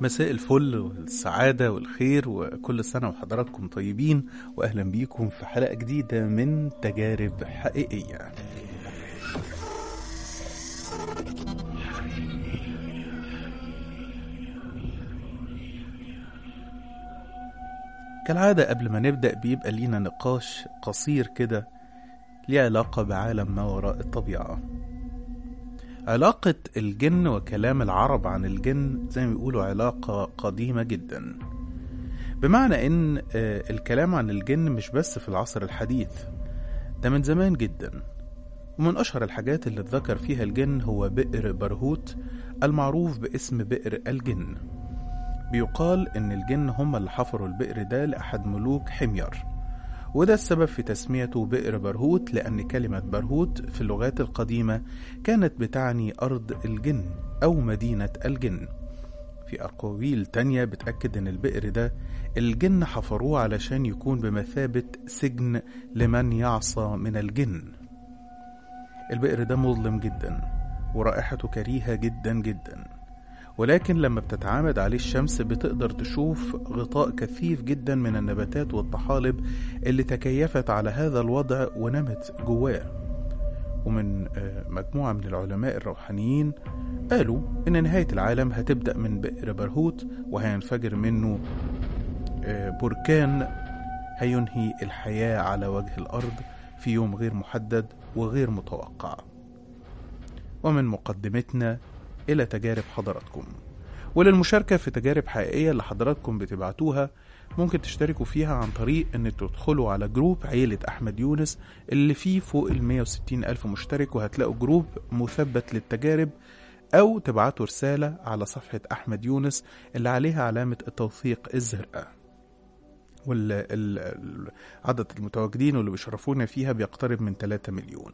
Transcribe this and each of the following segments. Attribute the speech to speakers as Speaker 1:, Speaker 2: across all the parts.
Speaker 1: مساء الفل والسعادة والخير وكل سنة وحضراتكم طيبين وأهلا بيكم في حلقة جديدة من تجارب حقيقية كالعادة قبل ما نبدأ بيبقى لينا نقاش قصير كده ليه علاقة بعالم ما وراء الطبيعة علاقة الجن وكلام العرب عن الجن زي ما بيقولوا علاقة قديمة جدا بمعنى ان آه، الكلام عن الجن مش بس في العصر الحديث ده من زمان جدا ومن أشهر الحاجات اللي اتذكر فيها الجن هو بئر برهوت المعروف باسم بئر الجن بيقال إن الجن هم اللي حفروا البئر ده لأحد ملوك حمير وده السبب في تسميته بئر برهوت لأن كلمة برهوت في اللغات القديمة كانت بتعني أرض الجن أو مدينة الجن في أقاويل تانية بتأكد إن البئر ده الجن حفروه علشان يكون بمثابة سجن لمن يعصى من الجن البئر ده مظلم جدا ورائحته كريهة جدا جدا ولكن لما بتتعامد عليه الشمس بتقدر تشوف غطاء كثيف جدا من النباتات والطحالب اللي تكيفت على هذا الوضع ونمت جواه ومن آه، مجموعة من العلماء الروحانيين قالوا إن نهاية العالم هتبدأ من بئر برهوت وهينفجر منه آه، بركان هينهي الحياة على وجه الأرض في يوم غير محدد وغير متوقع ومن مقدمتنا إلى تجارب حضراتكم وللمشاركة في تجارب حقيقية اللي حضراتكم بتبعتوها ممكن تشتركوا فيها عن طريق ان تدخلوا على جروب عيلة أحمد يونس اللي فيه فوق ال 160 ألف مشترك وهتلاقوا جروب مثبت للتجارب أو تبعتوا رسالة على صفحة أحمد يونس اللي عليها علامة التوثيق الزرقاء والعدد المتواجدين واللي بيشرفونا فيها بيقترب من 3 مليون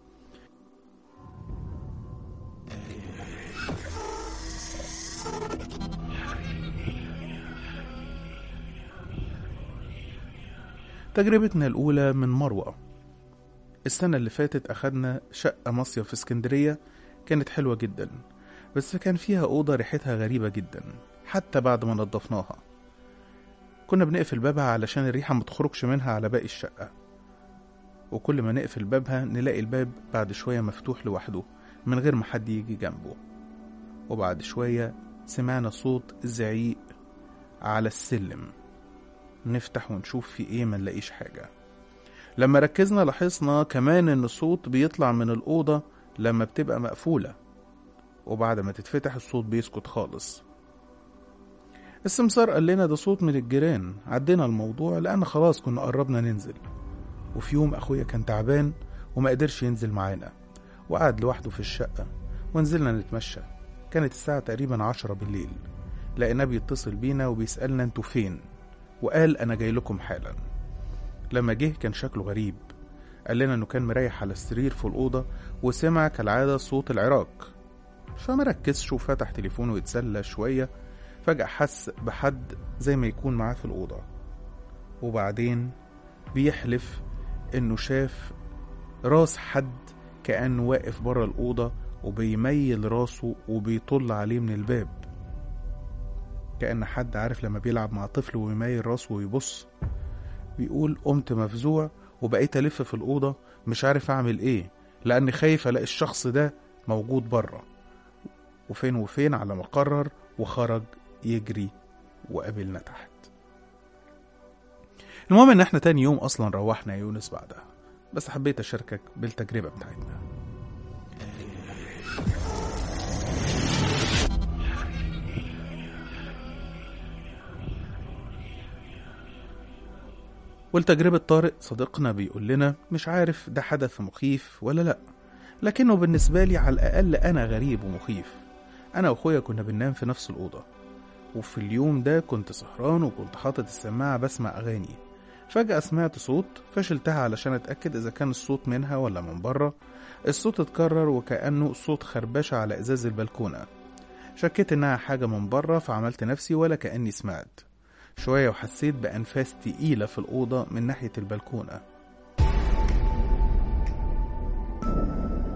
Speaker 1: تجربتنا الأولى من مروة السنة اللي فاتت أخدنا شقة مصيف في اسكندرية كانت حلوة جدا بس كان فيها أوضة ريحتها غريبة جدا حتى بعد ما نضفناها كنا بنقفل بابها علشان الريحة متخرجش منها على باقي الشقة وكل ما نقفل بابها نلاقي الباب بعد شوية مفتوح لوحده من غير ما حد يجي جنبه وبعد شوية سمعنا صوت زعيق على السلم نفتح ونشوف في ايه ما نلاقيش حاجة لما ركزنا لاحظنا كمان ان الصوت بيطلع من الأوضة لما بتبقى مقفولة وبعد ما تتفتح الصوت بيسكت خالص السمسار قال لنا ده صوت من الجيران عدينا الموضوع لأن خلاص كنا قربنا ننزل وفي يوم أخويا كان تعبان وما قدرش ينزل معانا وقعد لوحده في الشقة ونزلنا نتمشى كانت الساعة تقريبا عشرة بالليل لقيناه بيتصل بينا وبيسألنا انتوا فين وقال أنا جاي لكم حالا لما جه كان شكله غريب قال لنا إنه كان مريح على السرير في الأوضة وسمع كالعادة صوت العراق فما ركزش وفتح تليفونه يتسلى شوية فجأة حس بحد زي ما يكون معاه في الأوضة وبعدين بيحلف إنه شاف راس حد كأنه واقف برا الأوضة وبيميل راسه وبيطل عليه من الباب كأن حد عارف لما بيلعب مع طفل ويميل راسه ويبص بيقول قمت مفزوع وبقيت ألف في الأوضة مش عارف أعمل إيه لأني خايف ألاقي الشخص ده موجود بره وفين وفين على ما قرر وخرج يجري وقابلنا تحت المهم ان احنا تاني يوم اصلا روحنا يا يونس بعدها بس حبيت اشاركك بالتجربة بتاعتنا والتجربة طارق صديقنا بيقول لنا مش عارف ده حدث مخيف ولا لأ لكنه بالنسبة لي على الأقل أنا غريب ومخيف أنا وأخويا كنا بننام في نفس الأوضة وفي اليوم ده كنت سهران وكنت حاطط السماعة بسمع أغاني فجأة سمعت صوت فشلتها علشان أتأكد إذا كان الصوت منها ولا من بره الصوت اتكرر وكأنه صوت خربشة على إزاز البلكونة شكيت إنها حاجة من بره فعملت نفسي ولا كأني سمعت شوية وحسيت بأنفاس تقيلة في الأوضة من ناحية البلكونة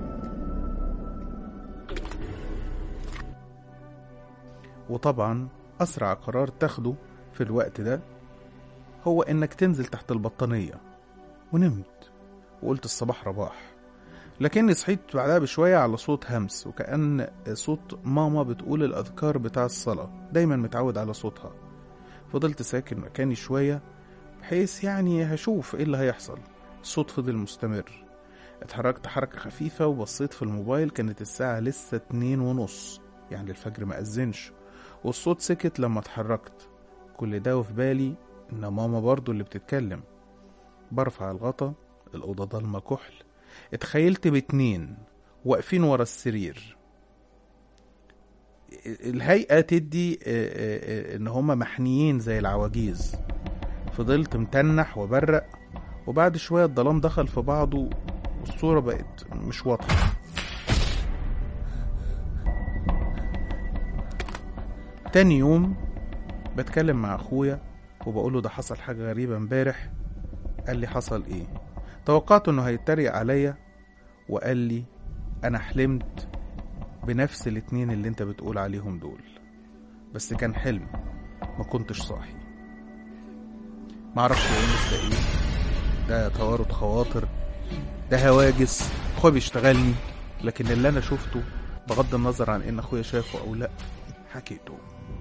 Speaker 1: وطبعا أسرع قرار تاخده في الوقت ده هو إنك تنزل تحت البطانية ونمت وقلت الصباح رباح لكني صحيت بعدها بشوية على صوت همس وكأن صوت ماما بتقول الأذكار بتاع الصلاة دايما متعود على صوتها فضلت ساكن مكاني شوية بحيث يعني هشوف ايه اللي هيحصل الصوت فضل مستمر اتحركت حركة خفيفة وبصيت في الموبايل كانت الساعة لسه اتنين ونص يعني الفجر ما أذنش والصوت سكت لما اتحركت كل ده وفي بالي إن ماما برضو اللي بتتكلم برفع الغطا الأوضة ضلمة كحل اتخيلت باتنين واقفين ورا السرير الهيئة تدي آه، آه، آه، إن هما محنيين زي العواجيز فضلت متنح وبرق وبعد شوية الظلام دخل في بعضه والصورة بقت مش واضحة تاني يوم بتكلم مع أخويا وبقوله ده حصل حاجة غريبة امبارح قال لي حصل ايه توقعت انه هيتريق عليا وقال لي انا حلمت بنفس الاتنين اللي انت بتقول عليهم دول بس كان حلم ما كنتش صاحي معرفش يا يونس ده ايه ده توارد خواطر ده هواجس اخويا بيشتغلني لكن اللي انا شفته بغض النظر عن ان اخويا شافه او لا حكيته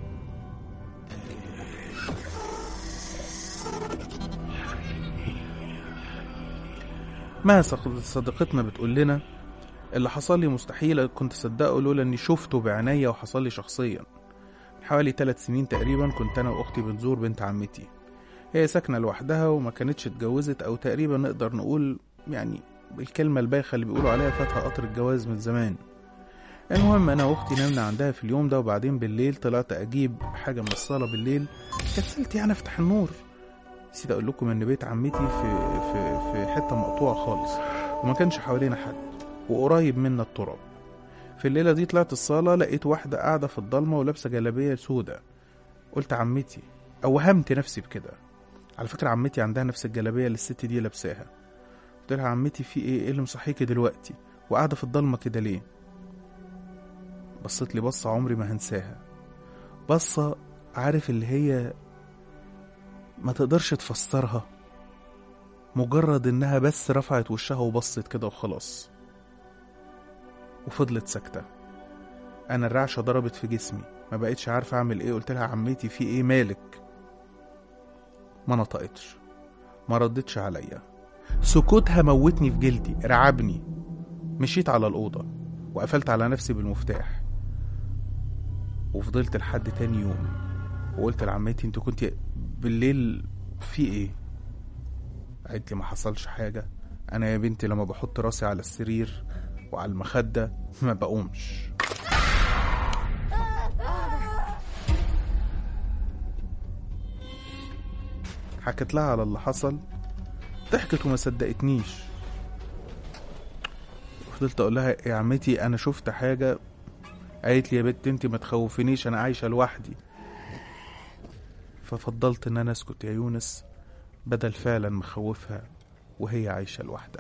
Speaker 1: ما صد- صديقتنا بتقول لنا اللي حصل لي مستحيل كنت اصدقه لولا اني شفته بعينيا وحصل لي شخصيا من حوالي ثلاث سنين تقريبا كنت انا واختي بنزور بنت عمتي هي ساكنة لوحدها وما كانتش اتجوزت او تقريبا نقدر نقول يعني بالكلمة البايخة اللي بيقولوا عليها فاتها قطر الجواز من زمان المهم انا واختي نمنا عندها في اليوم ده وبعدين بالليل طلعت اجيب حاجة من الصالة بالليل كسلت يعني افتح النور نسيت اقول لكم ان بيت عمتي في في في حته مقطوعه خالص وما كانش حوالينا حد وقريب منا التراب في الليله دي طلعت الصاله لقيت واحده قاعده في الضلمه ولابسه جلابيه سودة قلت عمتي اوهمت نفسي بكده على فكره عمتي عندها نفس الجلابيه اللي الست دي لابساها قلت لها عمتي في ايه ايه اللي مصحيكي دلوقتي وقاعده في الضلمه كده ليه بصت لي بصه عمري ما هنساها بصه عارف اللي هي ما تقدرش تفسرها مجرد انها بس رفعت وشها وبصت كده وخلاص وفضلت ساكتة انا الرعشة ضربت في جسمي ما بقتش عارف اعمل ايه قلت لها عمتي في ايه مالك ما نطقتش ما ردتش عليا سكوتها موتني في جلدي رعبني مشيت على الأوضة وقفلت على نفسي بالمفتاح وفضلت لحد تاني يوم وقلت لعمتي انت كنت بالليل في ايه قالت لي ما حصلش حاجة انا يا بنتي لما بحط راسي على السرير وعلى المخدة ما بقومش حكيت لها على اللي حصل ضحكت وما صدقتنيش فضلت اقول لها يا عمتي انا شفت حاجة قالت لي يا بنت انت ما تخوفنيش انا عايشة لوحدي ففضلت ان انا اسكت يا يونس بدل فعلا مخوفها وهي عايشة لوحدها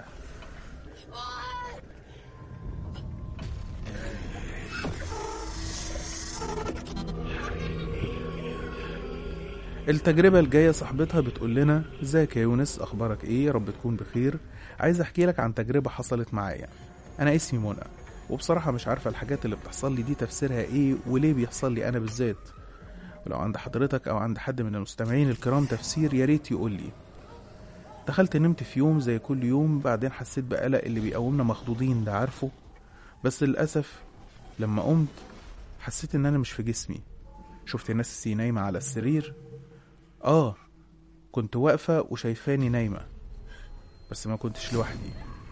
Speaker 1: التجربة الجاية صاحبتها بتقول لنا ازيك يا يونس اخبارك ايه يا رب تكون بخير عايز احكي لك عن تجربة حصلت معايا انا اسمي منى وبصراحة مش عارفة الحاجات اللي بتحصل لي دي تفسيرها ايه وليه بيحصل لي انا بالذات ولو عند حضرتك او عند حد من المستمعين الكرام تفسير يا ريت يقول لي دخلت نمت في يوم زي كل يوم بعدين حسيت بقلق اللي بيقومنا مخضوضين ده عارفه بس للاسف لما قمت حسيت ان انا مش في جسمي شفت نفسي نايمة على السرير اه كنت واقفة وشايفاني نايمة بس ما كنتش لوحدي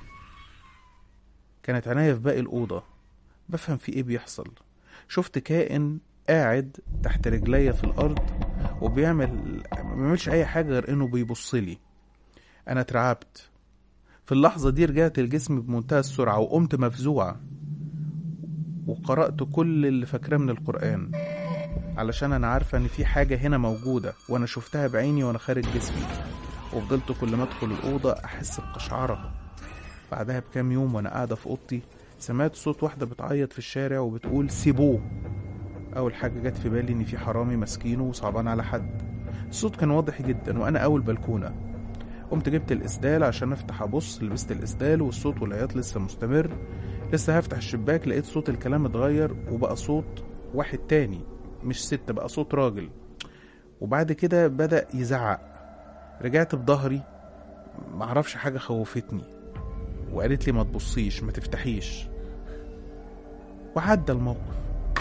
Speaker 1: كانت عناية في باقي الأوضة بفهم في ايه بيحصل شفت كائن قاعد تحت رجليا في الأرض وبيعمل ما بيعملش أي حاجة غير إنه بيبص لي أنا اترعبت في اللحظة دي رجعت الجسم بمنتهى السرعة وقمت مفزوعة وقرأت كل اللي فاكراه من القرآن علشان أنا عارفة إن في حاجة هنا موجودة وأنا شفتها بعيني وأنا خارج جسمي وفضلت كل ما أدخل الأوضة أحس بقشعرة بعدها بكام يوم وأنا قاعدة في أوضتي سمعت صوت واحدة بتعيط في الشارع وبتقول سيبوه اول حاجه جت في بالي ان في حرامي ماسكينه وصعبان على حد الصوت كان واضح جدا وانا اول بلكونه قمت جبت الاسدال عشان افتح ابص لبست الاسدال والصوت والعياط لسه مستمر لسه هفتح الشباك لقيت صوت الكلام اتغير وبقى صوت واحد تاني مش ست بقى صوت راجل وبعد كده بدأ يزعق رجعت بظهري معرفش حاجة خوفتني وقالت لي ما تبصيش ما تفتحيش وعدى الموقف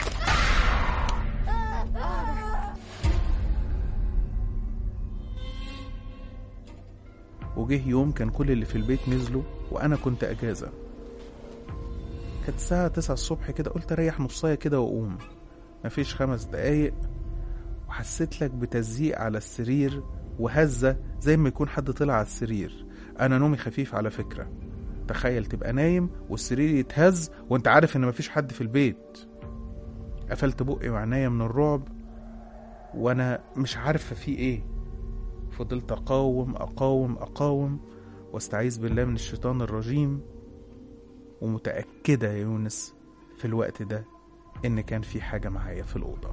Speaker 1: وجه يوم كان كل اللي في البيت نزلوا وأنا كنت أجازة كانت الساعة تسعة الصبح كده قلت أريح نصاية كده وأقوم مفيش خمس دقايق وحسيت لك بتزييق على السرير وهزة زي ما يكون حد طلع على السرير أنا نومي خفيف على فكرة تخيل تبقى نايم والسرير يتهز وانت عارف ان مفيش حد في البيت قفلت بقي وعناية من الرعب وانا مش عارفة في ايه فضلت اقاوم اقاوم اقاوم واستعيذ بالله من الشيطان الرجيم ومتأكدة يا يونس في الوقت ده ان كان في حاجة معايا في الأوضة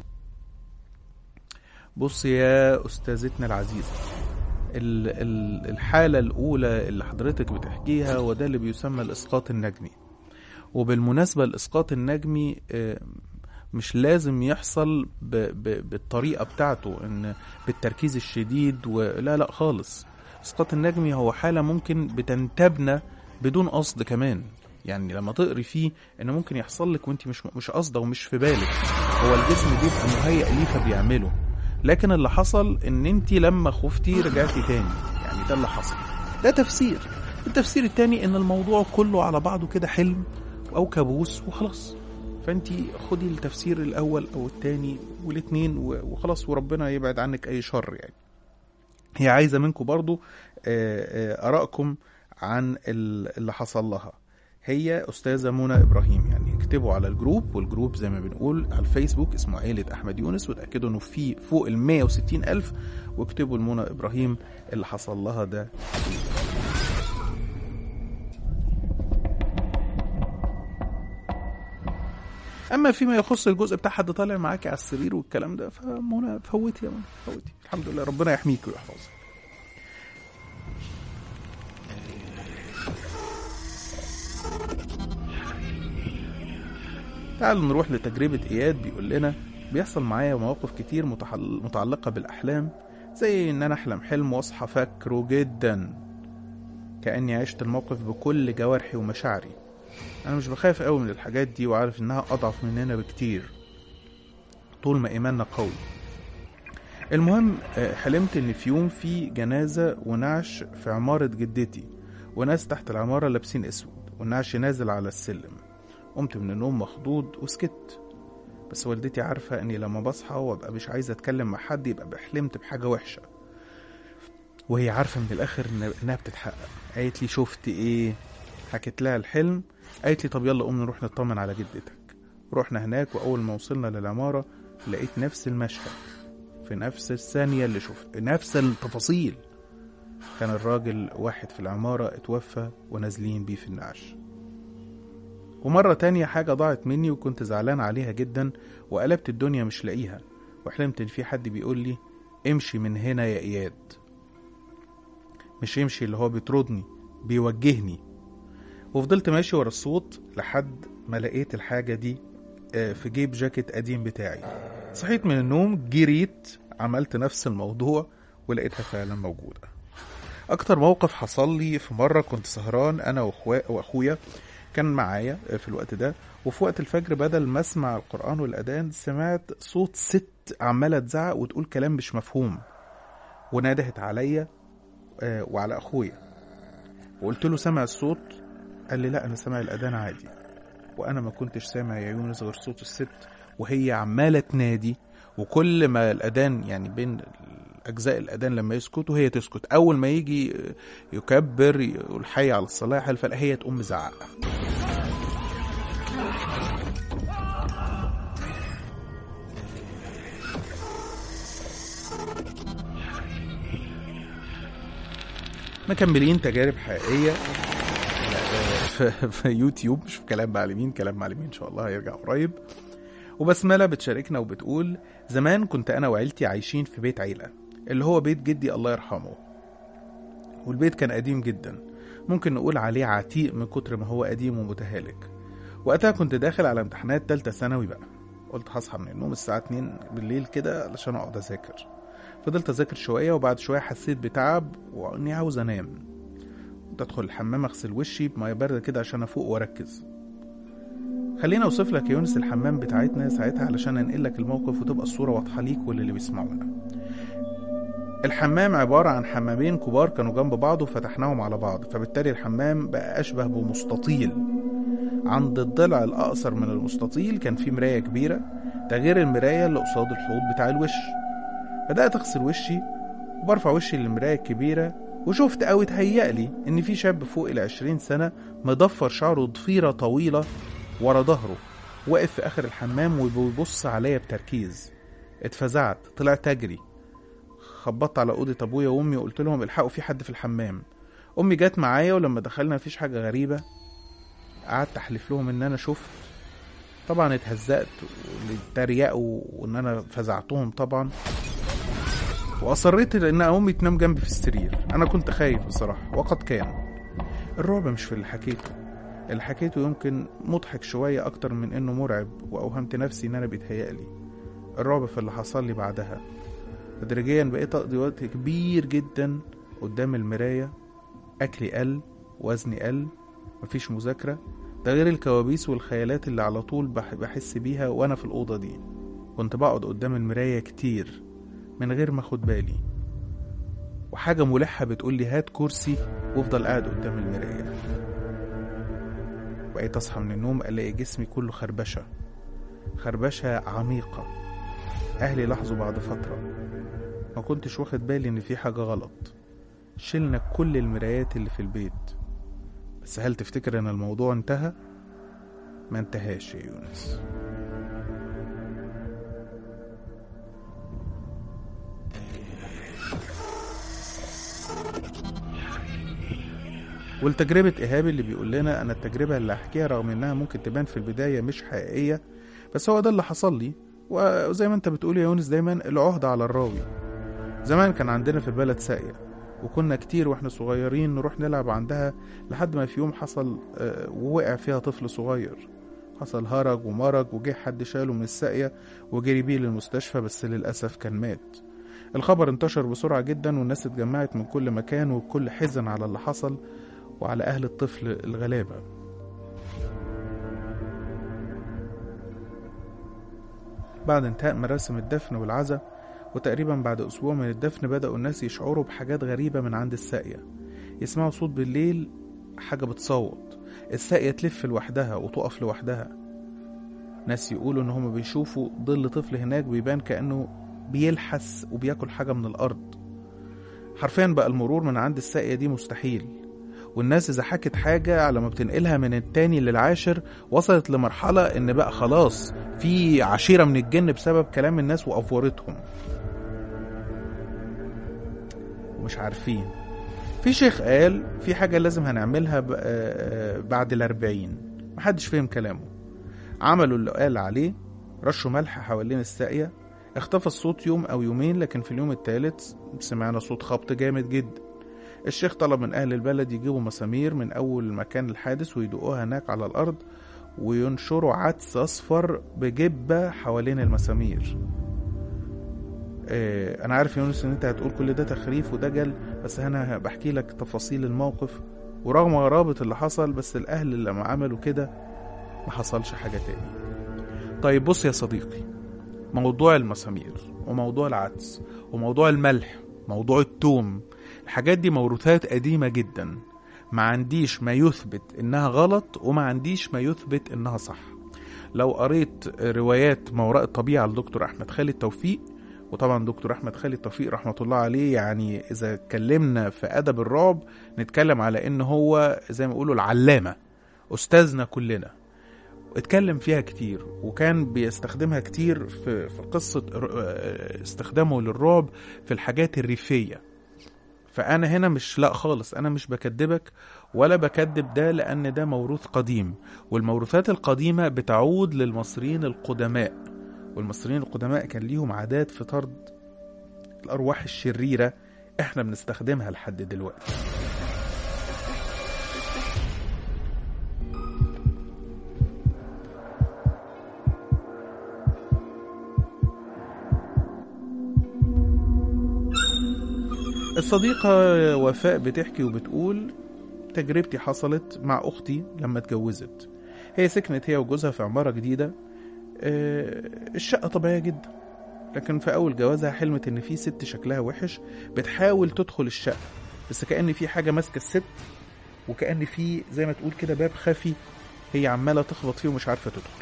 Speaker 1: بص يا أستاذتنا العزيزة ال- ال- الحالة الأولى اللي حضرتك بتحكيها وده اللي بيسمى الإسقاط النجمي وبالمناسبة الإسقاط النجمي آه، مش لازم يحصل ب... ب... بالطريقة بتاعته إن بالتركيز الشديد ولا لا خالص الإسقاط النجمي هو حالة ممكن بتنتابنا بدون قصد كمان يعني لما تقري فيه ان ممكن يحصل لك وانت مش مش قاصده ومش في بالك هو الجسم بيبقى مهيئ ليه فبيعمله لكن اللي حصل ان انت لما خفتي رجعتي تاني يعني ده اللي حصل ده تفسير التفسير التاني ان الموضوع كله على بعضه كده حلم او كابوس وخلاص فانت خدي التفسير الاول او التاني والاتنين و- وخلاص وربنا يبعد عنك اي شر يعني هي عايزه منكم برضو آه، آه، ارائكم عن ال- اللي حصل لها هي استاذه منى ابراهيم يعني اكتبوا على الجروب والجروب زي ما بنقول على الفيسبوك اسمه عيله احمد يونس وتاكدوا انه في فوق ال 160 الف واكتبوا لمنى ابراهيم اللي حصل لها ده اما فيما يخص الجزء بتاع حد طالع معاكي على السرير والكلام ده فمنى فوتي يا منى فوتي الحمد لله ربنا يحميك ويحفظك تعالوا نروح لتجربة إياد بيقول لنا بيحصل معايا مواقف كتير متحل- متعلقة بالأحلام زي إن أنا أحلم حلم وأصحى فاكره جدا كأني عشت الموقف بكل جوارحي ومشاعري أنا مش بخاف قوي من الحاجات دي وعارف إنها أضعف مننا بكتير طول ما إيماننا قوي المهم آه، حلمت إن في يوم في جنازة ونعش في عمارة جدتي وناس تحت العمارة لابسين أسود والنعش نازل على السلم قمت من النوم مخضوض وسكت بس والدتي عارفة اني لما بصحى وابقى مش عايزة اتكلم مع حد يبقى بحلمت بحاجة وحشة وهي عارفة من الاخر إن- انها بتتحقق قالت لي شفت ايه حكيت لها الحلم قالت لي طب يلا قوم نروح نطمن على جدتك رحنا هناك واول ما وصلنا للعمارة لقيت نفس المشهد في نفس الثانية اللي شفت نفس التفاصيل كان الراجل واحد في العمارة اتوفى ونازلين بيه في النعش ومرة تانية حاجة ضاعت مني وكنت زعلان عليها جدا وقلبت الدنيا مش لاقيها وحلمت ان في حد بيقول لي امشي من هنا يا اياد مش يمشي اللي هو بيطردني بيوجهني وفضلت ماشي ورا الصوت لحد ما لقيت الحاجة دي آه، في جيب جاكيت قديم بتاعي صحيت من النوم جريت عملت نفس الموضوع ولقيتها فعلا موجودة أكتر موقف حصل لي في مرة كنت سهران أنا وأخوا- وأخويا كان معايا في الوقت ده وفي وقت الفجر بدل ما اسمع القرآن والأذان سمعت صوت ست عمالة تزعق وتقول كلام مش مفهوم ونادهت عليا آه، وعلى أخويا وقلت له سامع الصوت قال لي لا أنا سامع الأذان عادي وأنا ما كنتش سامع يا يونس غير صوت الست وهي عمالة تنادي وكل ما الأذان يعني بين أجزاء الأذان لما يسكت وهي تسكت أول ما يجي يكبر يقول حي على الصلاة حي الفلاح هي تقوم مزعقة مكملين تجارب حقيقية في, في يوتيوب مش في كلام معلمين كلام معلمين إن شاء الله هيرجع قريب وبسملة بتشاركنا وبتقول زمان كنت أنا وعيلتي عايشين في بيت عيلة اللي هو بيت جدي الله يرحمه والبيت كان قديم جدا ممكن نقول عليه عتيق من كتر ما هو قديم ومتهالك وقتها كنت داخل على امتحانات تالتة ثانوي بقى قلت هصحى من النوم الساعة 2 بالليل كده علشان أقعد أذاكر فضلت أذاكر شوية وبعد شوية حسيت بتعب وإني عاوز أنام كنت أدخل الحمام أغسل وشي بمية باردة كده عشان أفوق وأركز خليني أوصف لك يا يونس الحمام بتاعتنا ساعتها علشان أنقل لك الموقف وتبقى الصورة واضحة ليك وللي بيسمعونا الحمام عبارة عن حمامين كبار كانوا جنب بعض وفتحناهم على بعض فبالتالي الحمام بقى أشبه بمستطيل عند الضلع الأقصر من المستطيل كان في مراية كبيرة ده غير المراية اللي قصاد الحوض بتاع الوش بدأت أغسل وشي وبرفع وشي للمراية الكبيرة وشفت أو اتهيألي إن في شاب فوق العشرين سنة مضفر شعره ضفيرة طويلة ورا ظهره واقف في آخر الحمام وبيبص عليا بتركيز اتفزعت طلعت أجري خبطت على أوضة أبويا وأمي وقلت لهم الحقوا في حد في الحمام أمي جت معايا ولما دخلنا مفيش حاجة غريبة قعدت أحلف لهم إن أنا شفت طبعا اتهزقت واتريقوا وإن أنا فزعتهم طبعا وأصريت إن أمي تنام جنبي في السرير أنا كنت خايف بصراحة وقد كان الرعب مش في اللي حكيته اللي حكيته يمكن مضحك شوية أكتر من إنه مرعب وأوهمت نفسي إن أنا بيتهيألي الرعب في اللي حصل لي بعدها تدريجيا بقيت أقضي وقت كبير جدا قدام المراية أكلي قل وزني قل مفيش مذاكرة ده غير الكوابيس والخيالات اللي على طول بح- بحس بيها وأنا في الأوضة دي كنت بقعد قدام المراية كتير من غير ما أخد بالي وحاجة ملحة بتقولي هات كرسي وافضل قاعد قدام المراية بقيت أصحى من النوم ألاقي جسمي كله خربشة خربشة عميقة أهلي لاحظوا بعد فترة ما كنتش واخد بالي إن في حاجة غلط شلنا كل المرايات اللي في البيت بس هل تفتكر إن الموضوع انتهى؟ ما انتهاش يا يونس والتجربة إيهاب اللي بيقول لنا أنا التجربة اللي هحكيها رغم إنها ممكن تبان في البداية مش حقيقية بس هو ده اللي حصل لي وزي ما أنت بتقول يا يونس دايما العهدة على الراوي زمان كان عندنا في البلد ساقية وكنا كتير واحنا صغيرين نروح نلعب عندها لحد ما في يوم حصل آه، ووقع فيها طفل صغير حصل هرج ومرج وجه حد شاله من الساقية وجري بيه للمستشفى بس للأسف كان مات الخبر انتشر بسرعة جدا والناس اتجمعت من كل مكان والكل حزن على اللي حصل وعلى أهل الطفل الغلابة بعد انتهاء مراسم الدفن والعزاء وتقريبا بعد أسبوع من الدفن بدأوا الناس يشعروا بحاجات غريبة من عند الساقية يسمعوا صوت بالليل حاجة بتصوت الساقية تلف لوحدها وتقف لوحدها ناس يقولوا إن هما بيشوفوا ظل طفل هناك بيبان كأنه بيلحس وبياكل حاجة من الأرض حرفيا بقى المرور من عند الساقية دي مستحيل والناس إذا حكت حاجة على ما بتنقلها من التاني للعاشر وصلت لمرحلة إن بقى خلاص في عشيرة من الجن بسبب كلام الناس وأفورتهم ومش عارفين في شيخ قال في حاجة لازم هنعملها ب- آه، بعد الأربعين محدش فهم كلامه عملوا اللي قال عليه رشوا ملح حوالين الساقية اختفى الصوت يوم أو يومين لكن في اليوم الثالث سمعنا صوت خبط جامد جدا الشيخ طلب من أهل البلد يجيبوا مسامير من أول مكان الحادث ويدقوها هناك على الأرض وينشروا عدس أصفر بجبة حوالين المسامير آه، أنا عارف يا يونس إن أنت هتقول كل ده تخريف ودجل بس أنا بحكي لك تفاصيل الموقف ورغم غرابة اللي حصل بس الأهل اللي لما عملوا كده ما حصلش حاجة تاني طيب بص يا صديقي موضوع المسامير وموضوع العدس وموضوع الملح موضوع التوم الحاجات دي موروثات قديمة جدا ما عنديش ما يثبت انها غلط وما عنديش ما يثبت انها صح لو قريت روايات ما وراء الطبيعة لدكتور احمد خالد توفيق وطبعا دكتور احمد خالد توفيق رحمة الله عليه يعني اذا اتكلمنا في ادب الرعب نتكلم على ان هو زي ما يقولوا العلامة استاذنا كلنا اتكلم فيها كتير وكان بيستخدمها كتير في, في قصة ر- استخدامه للرعب في الحاجات الريفية فانا هنا مش لا خالص انا مش بكدبك ولا بكدب ده لان ده موروث قديم والموروثات القديمه بتعود للمصريين القدماء والمصريين القدماء كان ليهم عادات في طرد الارواح الشريره احنا بنستخدمها لحد دلوقتي الصديقة وفاء بتحكي وبتقول تجربتي حصلت مع أختي لما اتجوزت هي سكنت هي وجوزها في عمارة جديدة آه، الشقة طبيعية جدا لكن في أول جوازها حلمت إن في ست شكلها وحش بتحاول تدخل الشقة بس كأن في حاجة ماسكة الست وكأن في زي ما تقول كده باب خفي هي عمالة تخبط فيه ومش عارفة تدخل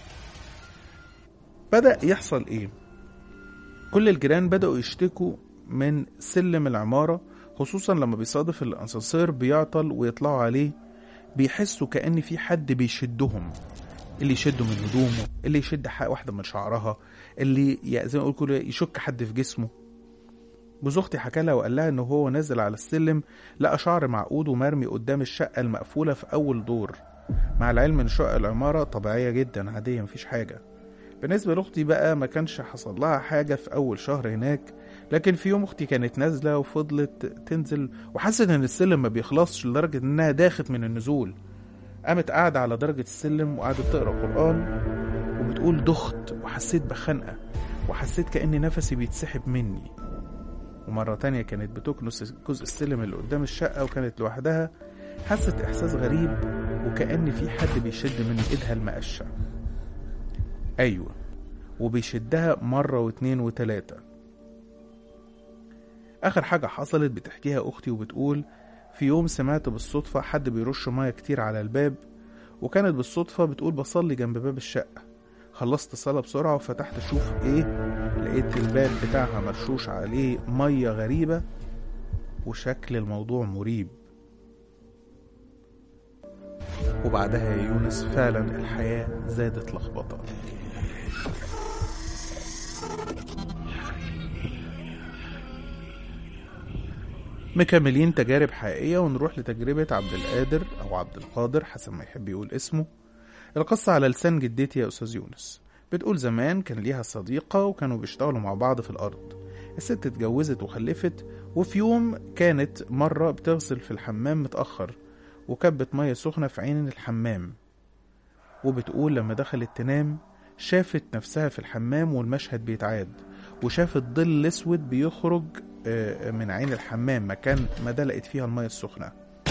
Speaker 1: بدأ يحصل إيه؟ كل الجيران بدأوا يشتكوا من سلم العمارة خصوصا لما بيصادف الأسانسير بيعطل ويطلعوا عليه بيحسوا كأن في حد بيشدهم اللي يشده من هدومه اللي يشد حق واحدة من شعرها اللي ي- زي ما اقول كده يشك حد في جسمه جوز اختي حكى لها وقال لها ان هو نازل على السلم لقى شعر معقود ومرمي قدام الشقة المقفولة في أول دور مع العلم ان شقة العمارة طبيعية جدا عادية مفيش حاجة بالنسبة لأختي بقى ما كانش حصل لها حاجة في أول شهر هناك لكن في يوم أختي كانت نازلة وفضلت تنزل وحست إن السلم ما بيخلصش لدرجة إنها داخت من النزول قامت قاعدة على درجة السلم وقعدت تقرأ قرآن وبتقول دخت وحسيت بخنقة وحسيت كأن نفسي بيتسحب مني ومرة تانية كانت بتكنس جزء السلم اللي قدام الشقة وكانت لوحدها حست إحساس غريب وكأن في حد بيشد من إيدها المقشة أيوة وبيشدها مرة واتنين وتلاتة آخر حاجة حصلت بتحكيها أختي وبتقول في يوم سمعت بالصدفة حد بيرش مية كتير على الباب وكانت بالصدفة بتقول بصلي جنب باب الشقة خلصت صلاة بسرعة وفتحت أشوف إيه لقيت الباب بتاعها مرشوش عليه مية غريبة وشكل الموضوع مريب وبعدها يا يونس فعلا الحياة زادت لخبطة مكملين تجارب حقيقية ونروح لتجربة عبد القادر أو عبد القادر حسب ما يحب يقول اسمه القصة على لسان جدتي يا أستاذ يونس بتقول زمان كان ليها صديقة وكانوا بيشتغلوا مع بعض في الأرض الست اتجوزت وخلفت وفي يوم كانت مرة بتغسل في الحمام متأخر وكبت مية سخنة في عين الحمام وبتقول لما دخلت تنام شافت نفسها في الحمام والمشهد بيتعاد وشافت ظل اسود بيخرج آه، من عين الحمام مكان ما دلقت فيها المية السخنة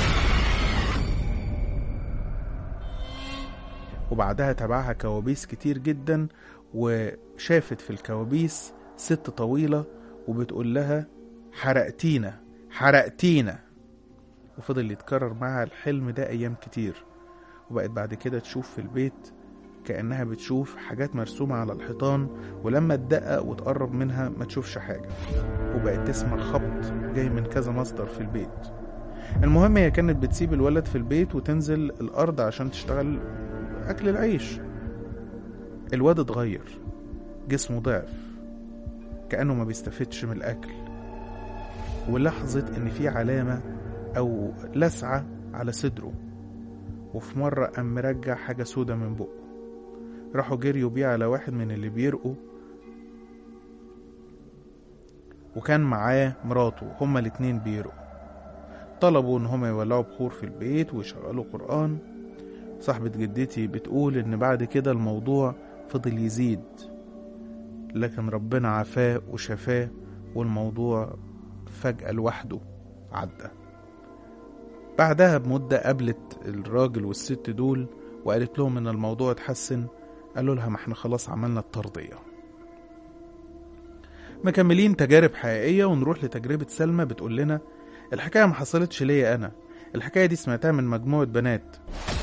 Speaker 1: وبعدها تبعها كوابيس كتير جدا وشافت في الكوابيس ست طويلة وبتقول لها حرقتينا حرقتينا وفضل يتكرر معها الحلم ده أيام كتير وبقت بعد كده تشوف في البيت كأنها بتشوف حاجات مرسومة على الحيطان ولما تدقق وتقرب منها ما تشوفش حاجة وبقت تسمع خبط جاي من كذا مصدر في البيت المهم هي كانت بتسيب الولد في البيت وتنزل الأرض عشان تشتغل أكل العيش الواد اتغير جسمه ضعف كأنه ما بيستفدش من الأكل ولاحظت إن في علامة أو لسعة على صدره وفي مرة قام مرجع حاجة سودة من بقه راحوا جريوا بيه على واحد من اللي بيرقوا وكان معاه مراته هما الاتنين بيرقوا طلبوا ان هما يولعوا بخور في البيت ويشغلوا قرآن صاحبة جدتي بتقول ان بعد كده الموضوع فضل يزيد لكن ربنا عافاه وشفاه والموضوع فجأة لوحده عدى بعدها بمدة قابلت الراجل والست دول وقالت لهم ان الموضوع اتحسن قالوا لها ما احنا خلاص عملنا الترضية مكملين تجارب حقيقية ونروح لتجربة سلمى بتقول لنا الحكاية ما حصلتش ليا أنا الحكاية دي سمعتها من مجموعة بنات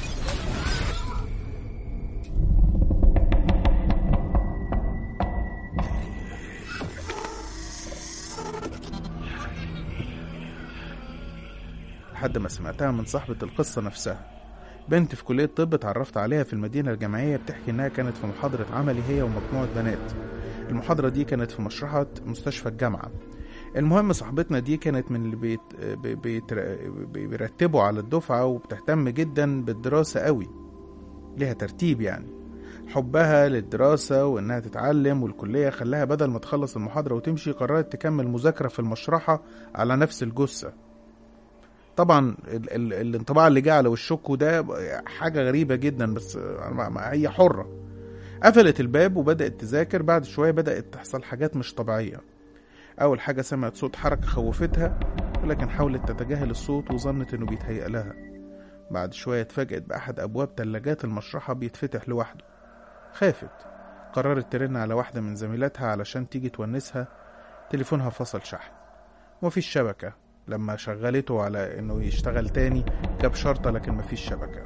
Speaker 1: لحد ما سمعتها من صاحبة القصة نفسها بنت في كلية طب اتعرفت عليها في المدينة الجامعية بتحكي إنها كانت في محاضرة عملي هي ومجموعة بنات المحاضرة دي كانت في مشرحة مستشفى الجامعة المهم صاحبتنا دي كانت من اللي بيت بي- بيتر- بي- بيرتبوا على الدفعة وبتهتم جدا بالدراسة قوي ليها ترتيب يعني حبها للدراسة وإنها تتعلم والكلية خلاها بدل ما تخلص المحاضرة وتمشي قررت تكمل مذاكرة في المشرحة على نفس الجثة طبعا ال ال الانطباع اللي جه على وشكوا ده حاجة غريبة جدا بس مع- مع- هي حرة قفلت الباب وبدأت تذاكر بعد شوية بدأت تحصل حاجات مش طبيعية أول حاجة سمعت صوت حركة خوفتها ولكن حاولت تتجاهل الصوت وظنت إنه بيتهيأ لها بعد شوية اتفاجأت بأحد أبواب تلاجات المشرحة بيتفتح لوحده خافت قررت ترن على واحدة من زميلاتها علشان تيجي تونسها تليفونها فصل شحن ومفيش شبكة لما شغلته على إنه يشتغل تاني جاب شرطة لكن مفيش شبكة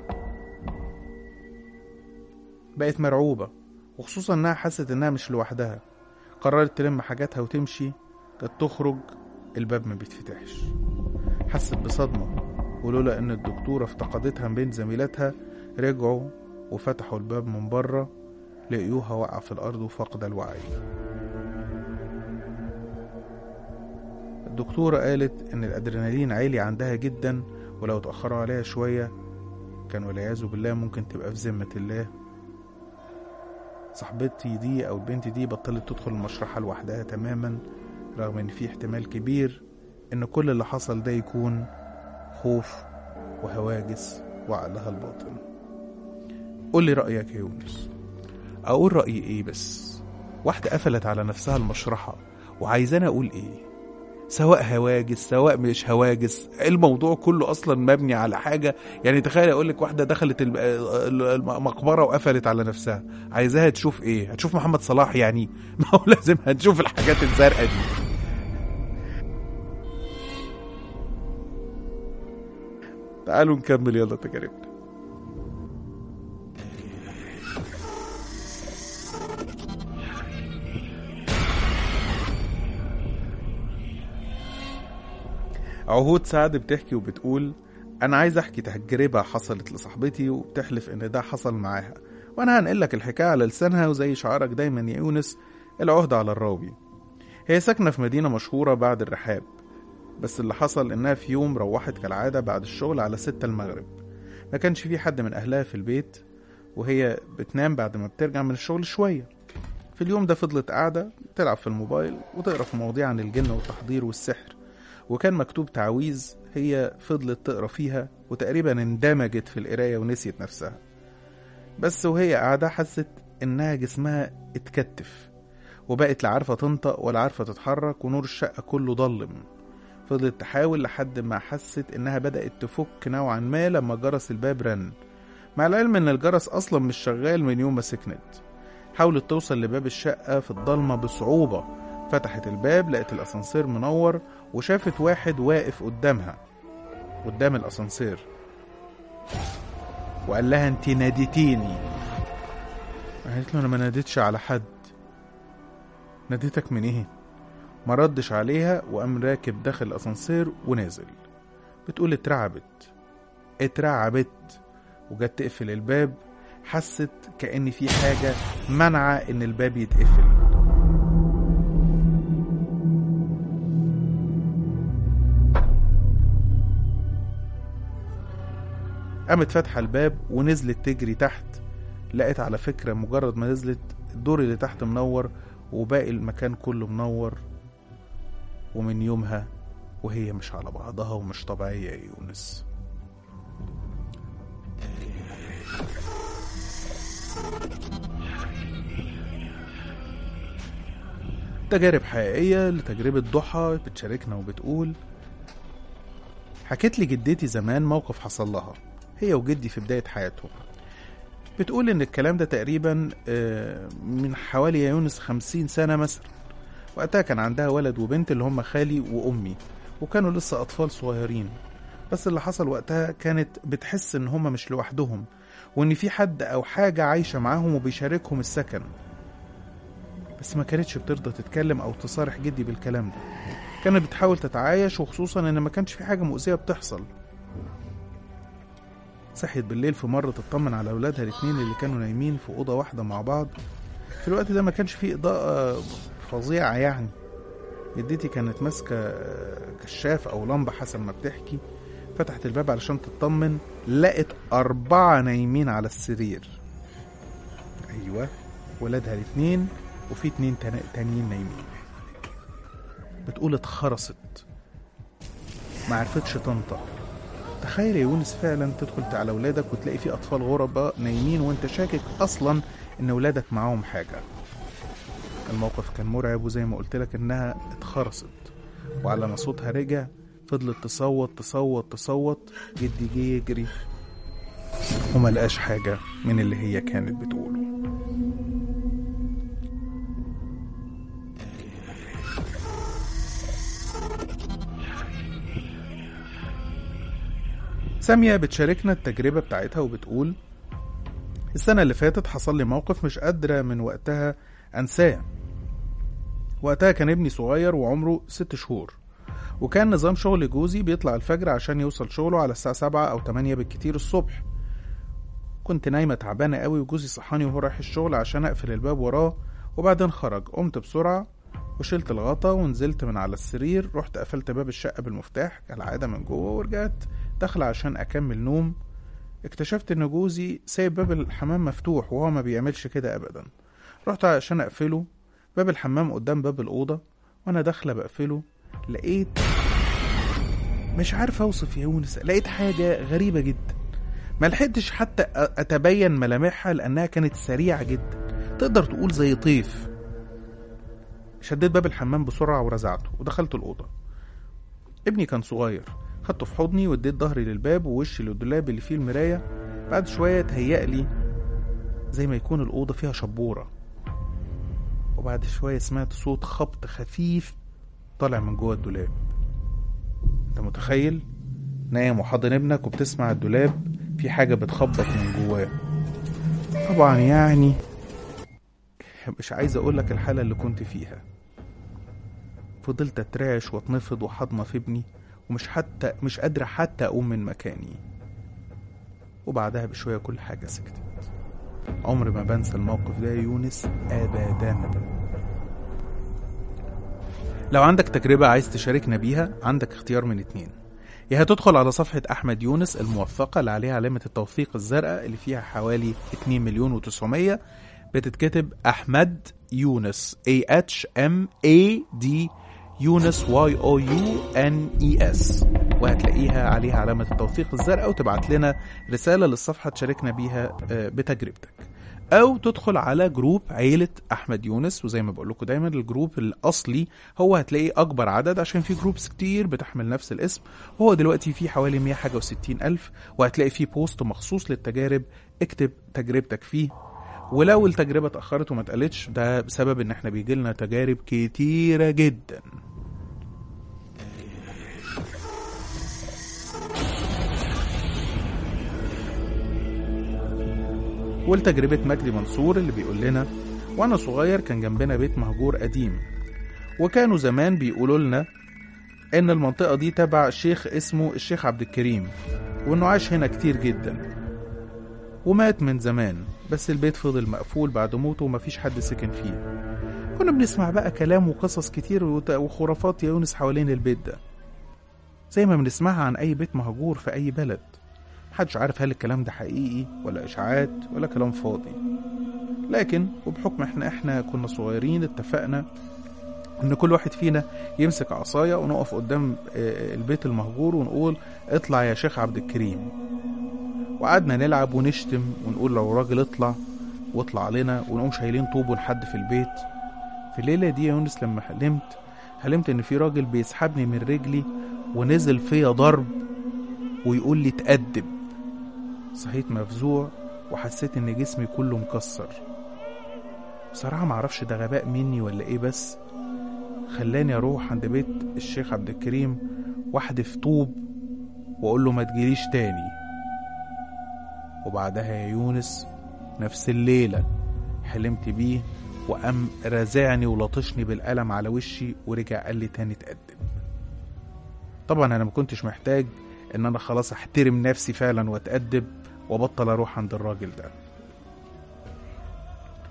Speaker 1: بقت مرعوبة وخصوصا إنها حست إنها مش لوحدها قررت تلم حاجاتها وتمشي كانت تخرج الباب ما بيتفتحش حست بصدمة ولولا إن الدكتورة افتقدتها من بين زميلاتها رجعوا وفتحوا الباب من بره لقيوها واقعة في الأرض وفاقدة الوعي الدكتورة قالت إن الأدرينالين عالي عندها جدا ولو اتأخروا عليها شوية كان والعياذ بالله ممكن تبقى في ذمة الله صاحبتي دي أو البنت دي بطلت تدخل المشرحة لوحدها تماما رغم إن في احتمال كبير إن كل اللي حصل ده يكون خوف وهواجس وعقلها الباطن قول لي رأيك يا يونس أقول رأيي إيه بس واحدة قفلت على نفسها المشرحة وعايزاني أقول إيه سواء هواجس سواء مش هواجس الموضوع كله اصلا مبني على حاجه يعني تخيل اقول لك واحده دخلت الم- ال- المقبره وقفلت على نفسها عايزاها تشوف ايه هتشوف محمد صلاح يعني ما هو لازم هتشوف الحاجات الزرقاء دي تعالوا نكمل يلا تجاربنا عهود سعد بتحكي وبتقول أنا عايز أحكي تجربة حصلت لصاحبتي وبتحلف إن ده حصل معاها وأنا هنقل لك الحكاية على لسانها وزي شعارك دايما يا يونس العهد على الراوي هي ساكنة في مدينة مشهورة بعد الرحاب بس اللي حصل إنها في يوم روحت كالعادة بعد الشغل على ستة المغرب ما كانش في حد من أهلها في البيت وهي بتنام بعد ما بترجع من الشغل شوية في اليوم ده فضلت قاعدة تلعب في الموبايل وتقرا في مواضيع عن الجن والتحضير والسحر وكان مكتوب تعويذ هي فضلت تقرا فيها وتقريبا اندمجت في القراية ونسيت نفسها بس وهي قاعدة حست إنها جسمها اتكتف وبقت لا عارفة تنطق ولا عارفة تتحرك ونور الشقة كله ضلم فضلت تحاول لحد ما حست إنها بدأت تفك نوعا ما لما جرس الباب رن مع العلم إن الجرس أصلا مش شغال من يوم ما سكنت حاولت توصل لباب الشقة في الضلمة بصعوبة فتحت الباب لقت الأسانسير منور وشافت واحد واقف قدامها قدام الأسانسير وقال لها انت ناديتيني قالت له انا ما ناديتش على حد ناديتك من ايه ما ردش عليها وقام راكب داخل الاسانسير ونازل بتقول اترعبت اترعبت وجت تقفل الباب حست كأن في حاجة منعة ان الباب يتقفل قامت فاتحة الباب ونزلت تجري تحت لقيت على فكرة مجرد ما نزلت الدور اللي تحت منور وباقي المكان كله منور ومن يومها وهي مش على بعضها ومش طبيعية يا يونس تجارب حقيقية لتجربة ضحى بتشاركنا وبتقول حكت لي جدتي زمان موقف حصل لها هي وجدي في بداية حياتهم بتقول إن الكلام ده تقريبا آه، من حوالي يا يونس خمسين سنة مثلا وقتها كان عندها ولد وبنت اللي هم خالي وأمي وكانوا لسه أطفال صغيرين بس اللي حصل وقتها كانت بتحس إن هم مش لوحدهم وإن في حد أو حاجة عايشة معاهم وبيشاركهم السكن بس ما كانتش بترضى تتكلم أو تصارح جدي بالكلام ده كانت بتحاول تتعايش وخصوصا إن ما كانش في حاجة مؤذية بتحصل صحيت بالليل في مرة تطمن على أولادها الاتنين اللي كانوا نايمين في أوضة واحدة مع بعض في الوقت ده ما كانش فيه إضاءة فظيعة يعني جدتي كانت ماسكة كشاف أو لمبة حسب ما بتحكي فتحت الباب علشان تطمن لقت أربعة نايمين على السرير أيوة ولادها الاتنين وفي اتنين تان- تانيين نايمين بتقول اتخرست ما عرفتش تنطق تخيل يا يونس فعلا تدخل على ولادك وتلاقي في أطفال غرباء نايمين وانت شاكك أصلا إن ولادك معاهم حاجة الموقف كان مرعب وزي ما قلت لك إنها اتخرست وعلى ما صوتها رجع فضلت تصوت تصوت تصوت جدي جه يجري وما لقاش حاجة من اللي هي كانت بتقوله سامية بتشاركنا التجربة بتاعتها وبتقول السنة اللي فاتت حصل لي موقف مش قادرة من وقتها أنساه وقتها كان ابني صغير وعمره ست شهور وكان نظام شغل جوزي بيطلع الفجر عشان يوصل شغله على الساعة سبعة أو تمانية بالكتير الصبح كنت نايمة تعبانة قوي وجوزي صحاني وهو رايح الشغل عشان أقفل الباب وراه وبعدين خرج قمت بسرعة وشلت الغطا ونزلت من على السرير رحت قفلت باب الشقة بالمفتاح كالعادة من جوه ورجعت داخل عشان أكمل نوم اكتشفت إن جوزي سايب باب الحمام مفتوح وهو ما بيعملش كده أبدا رحت عشان أقفله باب الحمام قدام باب الأوضة وأنا داخلة بقفله لقيت مش عارف أوصف يا يونس لقيت حاجة غريبة جدا ما لحقتش حتى أ- أتبين ملامحها لأنها كانت سريعة جدا تقدر تقول زي طيف شديت باب الحمام بسرعة ورزعته ودخلت الأوضة ابني كان صغير خدته في حضني واديت ظهري للباب ووشي للدولاب اللي فيه المراية بعد شوية تهيألي زي ما يكون الأوضة فيها شبورة وبعد شوية سمعت صوت خبط خفيف طالع من جوه الدولاب انت متخيل نايم وحاضن ابنك وبتسمع الدولاب في حاجة بتخبط من جواه طبعا يعني مش عايز اقولك الحالة اللي كنت فيها فضلت اترعش واتنفض وحضنة في ابني ومش حتى مش قادرة حتى اقوم من مكاني وبعدها بشوية كل حاجة سكتت عمري ما بنسى الموقف ده يا يونس ابدا لو عندك تجربة عايز تشاركنا بيها عندك اختيار من اتنين يا هتدخل على صفحة أحمد يونس الموثقة اللي عليها علامة التوثيق الزرقاء اللي فيها حوالي 2 مليون و900 بتتكتب أحمد يونس A H M A D يونس Y O U N E S وهتلاقيها عليها علامة التوثيق الزرقاء وتبعت لنا رسالة للصفحة تشاركنا بيها آه، بتجربتك او تدخل على جروب عيلة احمد يونس وزي ما بقول لكم دايما الجروب الاصلي هو هتلاقيه اكبر عدد عشان في جروبس كتير بتحمل نفس الاسم وهو دلوقتي فيه حوالي 100 حاجة وستين الف وهتلاقي فيه بوست مخصوص للتجارب اكتب تجربتك فيه ولو التجربة اتأخرت وما اتقالتش ده بسبب ان احنا بيجيلنا تجارب كتيرة جدا ولتجربة مجدي منصور اللي بيقول لنا وأنا صغير كان جنبنا بيت مهجور قديم وكانوا زمان بيقولوا لنا إن المنطقة دي تبع شيخ اسمه الشيخ عبد الكريم وإنه عاش هنا كتير جدا ومات من زمان بس البيت فضل مقفول بعد موته ومفيش حد سكن فيه كنا بنسمع بقى كلام وقصص كتير وت- وخرافات يا يونس حوالين البيت ده زي ما بنسمعها عن أي بيت مهجور في أي بلد محدش عارف هل الكلام ده حقيقي ولا إشاعات ولا كلام فاضي لكن وبحكم احنا احنا كنا صغيرين اتفقنا ان كل واحد فينا يمسك عصاية ونقف قدام آه، البيت المهجور ونقول اطلع يا شيخ عبد الكريم وقعدنا نلعب ونشتم ونقول لو راجل اطلع واطلع علينا ونقوم شايلين طوب لحد في البيت في الليلة دي يا يونس لما حلمت حلمت ان في راجل بيسحبني من رجلي ونزل فيا ضرب ويقول لي تأدب صحيت مفزوع وحسيت ان جسمي كله مكسر بصراحة معرفش ده غباء مني ولا ايه بس خلاني اروح عند بيت الشيخ عبد الكريم واحدف طوب واقول له ما تجيليش تاني وبعدها يا يونس نفس الليلة حلمت بيه وقام رازعني ولطشني بالقلم على وشي ورجع قال لي تاني تقدم طبعا انا ما كنتش محتاج ان انا خلاص احترم نفسي فعلا واتأدب وبطل اروح عند الراجل ده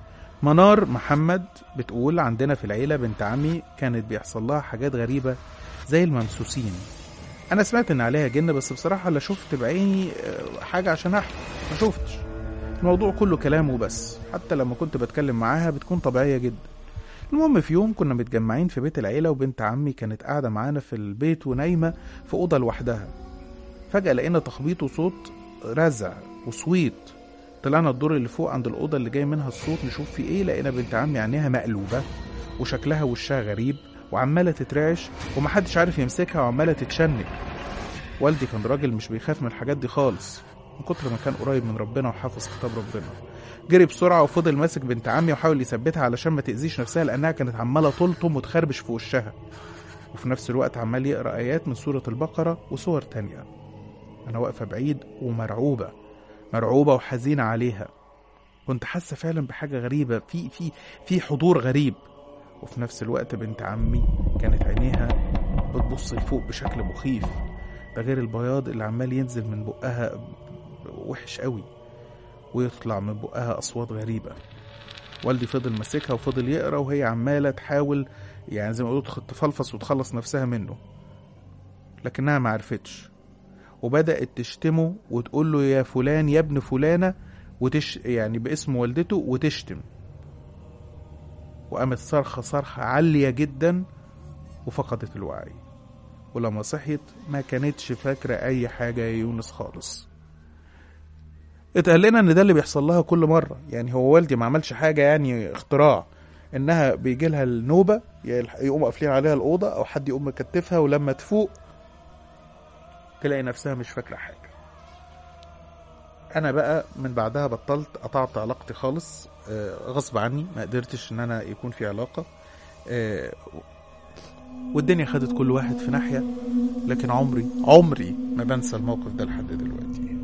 Speaker 1: منار محمد بتقول عندنا في العيلة بنت عمي كانت بيحصل لها حاجات غريبة زي الممسوسين أنا سمعت إن عليها جن بس بصراحة لا شفت بعيني آه، حاجة عشان أحكي ما شفتش الموضوع كله كلام وبس حتى لما كنت بتكلم معاها بتكون طبيعية جدا المهم في يوم كنا متجمعين في بيت العيلة وبنت عمي كانت قاعدة معانا في البيت ونايمة في أوضة لوحدها فجأة لقينا تخبيط وصوت رزع وصويت طلعنا الدور اللي فوق عند الأوضة اللي جاي منها الصوت نشوف في إيه لقينا بنت عمي عينيها مقلوبة وشكلها وشها غريب وعمالة تترعش ومحدش عارف يمسكها وعمالة تتشنج والدي كان راجل مش بيخاف من الحاجات دي خالص من كتر ما كان قريب من ربنا وحافظ كتاب ربنا جري بسرعة وفضل ماسك بنت عمي وحاول يثبتها علشان ما تأذيش نفسها لأنها كانت عمالة تلطم وتخربش في وشها وفي نفس الوقت عمال يقرأ آيات من سورة البقرة وسور تانية أنا واقفة بعيد ومرعوبة مرعوبة وحزينة عليها كنت حاسة فعلا بحاجة غريبة في في في حضور غريب وفي نفس الوقت بنت عمي كانت عينيها بتبص لفوق بشكل مخيف ده غير البياض اللي عمال ينزل من بقها وحش قوي ويطلع من بقها أصوات غريبة والدي فضل ماسكها وفضل يقرا وهي عمالة تحاول يعني زي ما قلت تفلفص وتخلص نفسها منه لكنها ما عرفتش وبدأت تشتمه وتقول له يا فلان يا ابن فلانة وتش يعني باسم والدته وتشتم وقامت صرخة صرخة عالية جدا وفقدت الوعي ولما صحيت ما كانتش فاكرة أي حاجة يا يونس خالص اتقال لنا ان ده اللي بيحصل لها كل مره يعني هو والدي ما عملش حاجه يعني اختراع انها بيجي لها النوبه يقوموا قافلين عليها الاوضه او حد يقوم مكتفها ولما تفوق تلاقي نفسها مش فاكره حاجه انا بقى من بعدها بطلت قطعت علاقتي خالص آه، غصب عني ما قدرتش ان انا يكون في علاقه آه، والدنيا خدت كل واحد في ناحيه لكن عمري عمري ما بنسى الموقف ده لحد دلوقتي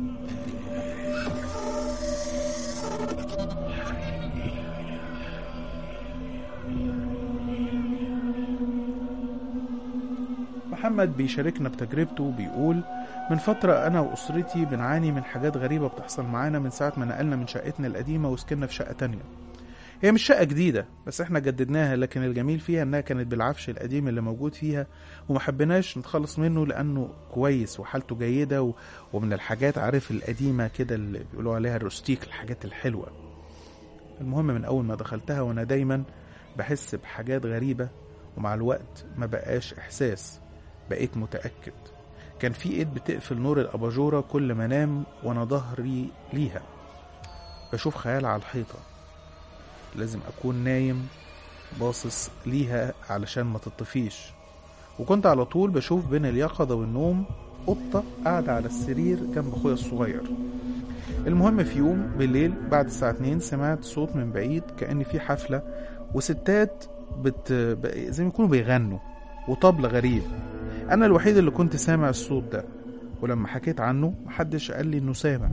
Speaker 1: محمد بيشاركنا بتجربته وبيقول من فترة أنا وأسرتي بنعاني من حاجات غريبة بتحصل معانا من ساعة ما نقلنا من شقتنا القديمة وسكننا في شقة تانية هي مش شقة جديدة بس احنا جددناها لكن الجميل فيها انها كانت بالعفش القديم اللي موجود فيها وما حبيناش نتخلص منه لانه كويس وحالته جيدة و... ومن الحاجات عارف القديمة كده اللي بيقولوا عليها الروستيك الحاجات الحلوة المهم من اول ما دخلتها وانا دايما بحس بحاجات غريبة ومع الوقت ما بقاش احساس بقيت متأكد كان في ايد بتقفل نور الاباجورة كل ما انام وانا ظهري ليها بشوف خيال على الحيطة لازم اكون نايم باصص ليها علشان ما تطفيش وكنت على طول بشوف بين اليقظة والنوم قطة قاعدة على السرير جنب اخويا الصغير المهم في يوم بالليل بعد الساعة 2 سمعت صوت من بعيد كأن في حفلة وستات بت... ب- زي ما يكونوا بيغنوا وطبل غريب أنا الوحيد اللي كنت سامع الصوت ده ولما حكيت عنه محدش قال لي إنه سامع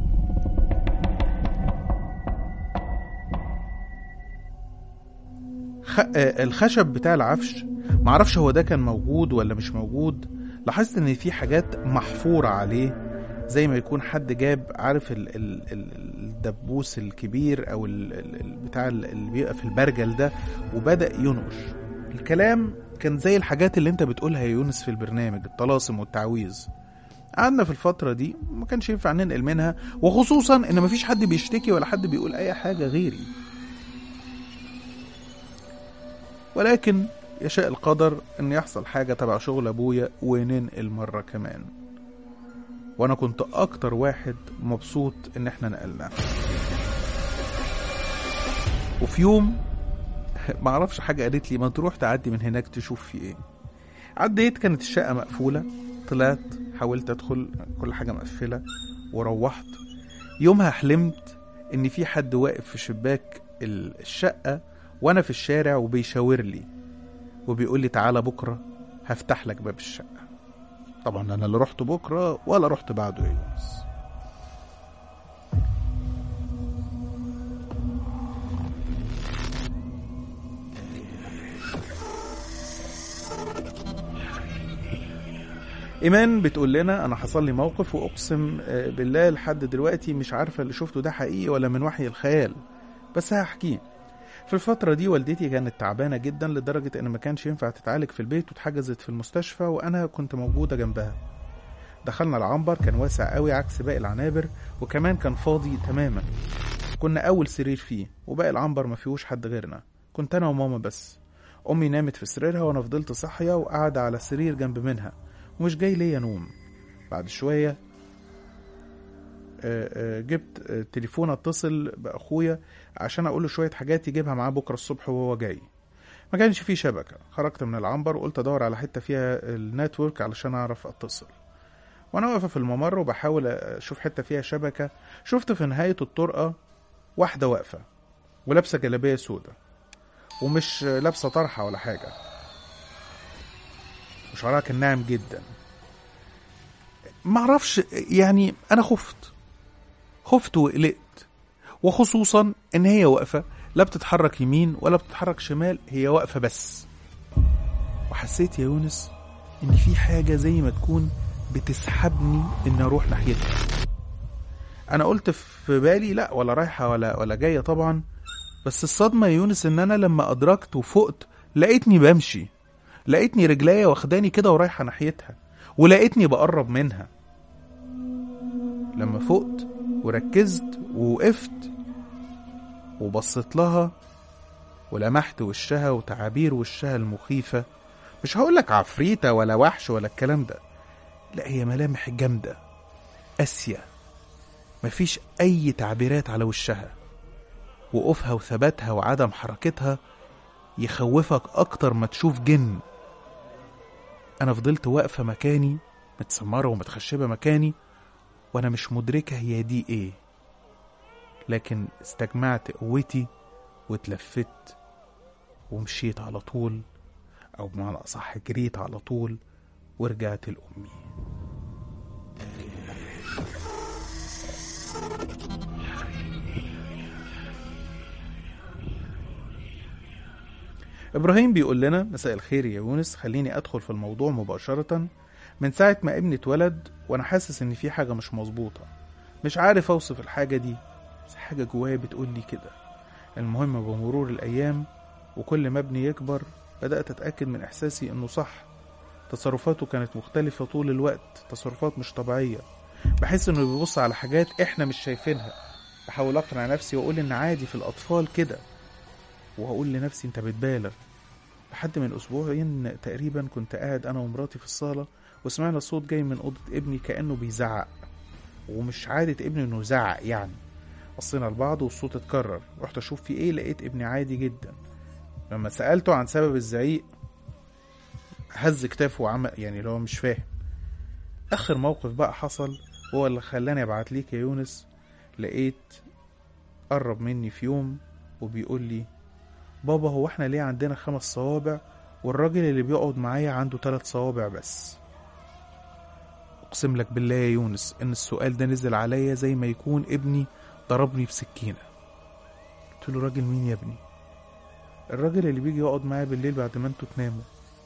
Speaker 1: خ... آه، الخشب بتاع العفش معرفش هو ده كان موجود ولا مش موجود لاحظت ان في حاجات محفورة عليه زي ما يكون حد جاب عارف ال... ال... ال- الدبوس الكبير او ال... ال... ال- بتاع ال- اللي بيبقى في البرجل ده وبدأ ينقش الكلام كان زي الحاجات اللي انت بتقولها يا يونس في البرنامج الطلاسم والتعويذ قعدنا في الفترة دي ما كانش ينفع ننقل منها وخصوصا ان مفيش حد بيشتكي ولا حد بيقول اي حاجة غيري ولكن يشاء القدر ان يحصل حاجة تبع شغل ابويا وننقل مرة كمان وانا كنت اكتر واحد مبسوط ان احنا نقلنا وفي يوم معرفش حاجة قالت لي ما تروح تعدي من هناك تشوف في ايه عديت كانت الشقة مقفولة طلعت حاولت ادخل كل حاجة مقفلة وروحت يومها حلمت ان في حد واقف في شباك ال- الشقة وانا في الشارع وبيشاور لي وبيقول لي تعالى بكرة هفتح لك باب الشقة طبعا انا لا رحت بكرة ولا رحت بعده يا يونس ايمان بتقول لنا انا حصل لي موقف واقسم آه، بالله لحد دلوقتي مش عارفه اللي شفته ده حقيقي ولا من وحي الخيال بس هحكيه في الفترة دي والدتي كانت تعبانة جدا لدرجة إن ما كانش ينفع تتعالج في البيت واتحجزت في المستشفى وأنا كنت موجودة جنبها دخلنا العنبر كان واسع قوي عكس باقي العنابر وكمان كان فاضي تماما كنا أول سرير فيه وباقي العنبر ما فيهوش حد غيرنا كنت أنا وماما بس أمي نامت في سريرها وأنا فضلت صاحية وقاعدة على السرير جنب منها ومش جاي ليا نوم بعد شوية آه، آه، جبت آه، تليفون اتصل باخويا عشان اقول له شويه حاجات يجيبها معاه بكره الصبح وهو جاي ما كانش فيه شبكه خرجت من العنبر وقلت ادور على حته فيها النتورك علشان اعرف اتصل وانا واقفه في الممر وبحاول اشوف حته فيها شبكه شفت في نهايه الطرقه واحده واقفه ولابسه جلابيه سودا ومش لابسه طرحه ولا حاجه وشعرها كان ناعم جدا معرفش يعني انا خفت خفت وقلقت وخصوصا ان هي واقفه لا بتتحرك يمين ولا بتتحرك شمال هي واقفه بس وحسيت يا يونس ان في حاجه زي ما تكون بتسحبني ان اروح ناحيتها انا قلت في بالي لا ولا رايحه ولا ولا جايه طبعا بس الصدمه يا يونس ان انا لما ادركت وفقت لقيتني بمشي لقيتني رجليا واخداني كده ورايحه ناحيتها ولقيتني بقرب منها لما فقت وركزت ووقفت وبصيت لها ولمحت وشها وتعابير وشها المخيفة مش هقولك عفريتة ولا وحش ولا الكلام ده لا هي ملامح جامدة قاسية مفيش أي تعبيرات على وشها وقوفها وثباتها وعدم حركتها يخوفك أكتر ما تشوف جن أنا فضلت واقفة مكاني متسمرة ومتخشبة مكاني وأنا مش مدركة هي دي إيه لكن استجمعت قوتي واتلفت ومشيت على طول أو بمعنى أصح جريت على طول ورجعت لأمي إبراهيم بيقول لنا مساء الخير يا يونس خليني أدخل في الموضوع مباشرة من ساعة ما ابني اتولد وأنا حاسس إن في حاجة مش مظبوطة مش عارف أوصف الحاجة دي بس حاجة جوايا بتقول لي كده المهم بمرور الأيام وكل ما ابني يكبر بدأت أتأكد من إحساسي إنه صح تصرفاته كانت مختلفة طول الوقت تصرفات مش طبيعية بحس إنه بيبص على حاجات إحنا مش شايفينها بحاول أقنع نفسي وأقول إن عادي في الأطفال كده وهقول لنفسي أنت بتبالغ لحد من أسبوعين تقريبا كنت قاعد أنا ومراتي في الصالة وسمعنا صوت جاي من أوضة ابني كأنه بيزعق ومش عادة ابني إنه يزعق يعني بصينا لبعض والصوت اتكرر رحت أشوف في إيه لقيت ابني عادي جدا لما سألته عن سبب الزعيق هز كتافه وعمل يعني اللي هو مش فاهم آخر موقف بقى حصل هو اللي خلاني أبعت ليك يا يونس لقيت قرب مني في يوم وبيقول لي بابا هو احنا ليه عندنا خمس صوابع والراجل اللي بيقعد معايا عنده ثلاث صوابع بس اقسم لك بالله يا يونس ان السؤال ده نزل عليا زي ما يكون ابني ضربني بسكينه قلت له راجل مين يا ابني الراجل اللي بيجي يقعد معايا بالليل بعد ما انتوا تناموا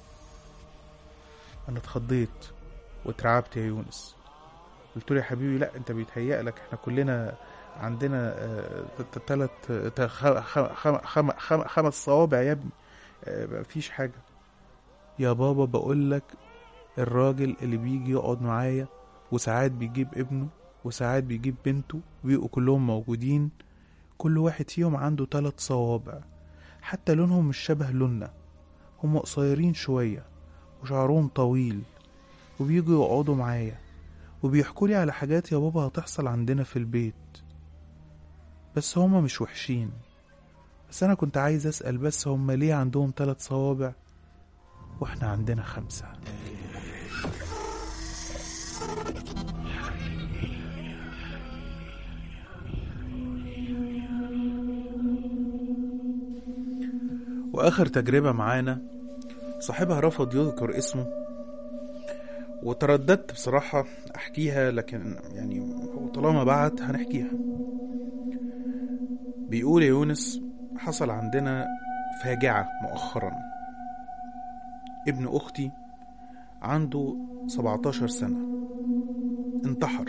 Speaker 1: انا اتخضيت واترعبت يا يونس قلت له يا حبيبي لا انت بيتهيأ لك احنا كلنا عندنا ثلاث خمس صوابع يا ابني آه، مفيش حاجة يا بابا بقول لك الراجل اللي بيجي يقعد معايا وساعات بيجيب ابنه وساعات بيجيب بنته بيبقوا كلهم موجودين كل واحد فيهم عنده ثلاث صوابع حتى لونهم مش شبه لوننا هم قصيرين شوية وشعرهم طويل وبيجوا يقعدوا معايا وبيحكوا لي على حاجات يا بابا هتحصل عندنا في البيت بس هما مش وحشين بس انا كنت عايز اسأل بس هما ليه عندهم ثلاث صوابع واحنا عندنا خمسة واخر تجربة معانا صاحبها رفض يذكر اسمه وترددت بصراحة احكيها لكن يعني هو طالما بعت هنحكيها بيقول يا يونس حصل عندنا فاجعة مؤخرا ابن أختي عنده 17 سنة انتحر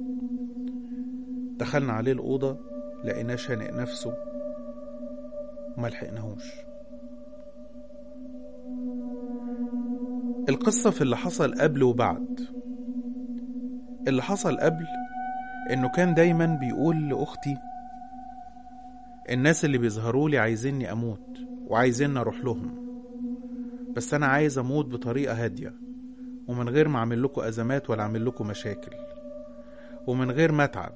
Speaker 1: دخلنا عليه الأوضة لقيناه شانق نفسه وما لحقناهوش القصة في اللي حصل قبل وبعد اللي حصل قبل انه كان دايما بيقول لاختي الناس اللي بيظهروا لي عايزيني اموت وعايزيني اروح لهم بس انا عايز اموت بطريقه هاديه ومن غير ما اعمل لكم ازمات ولا اعمل لكم مشاكل ومن غير ما اتعب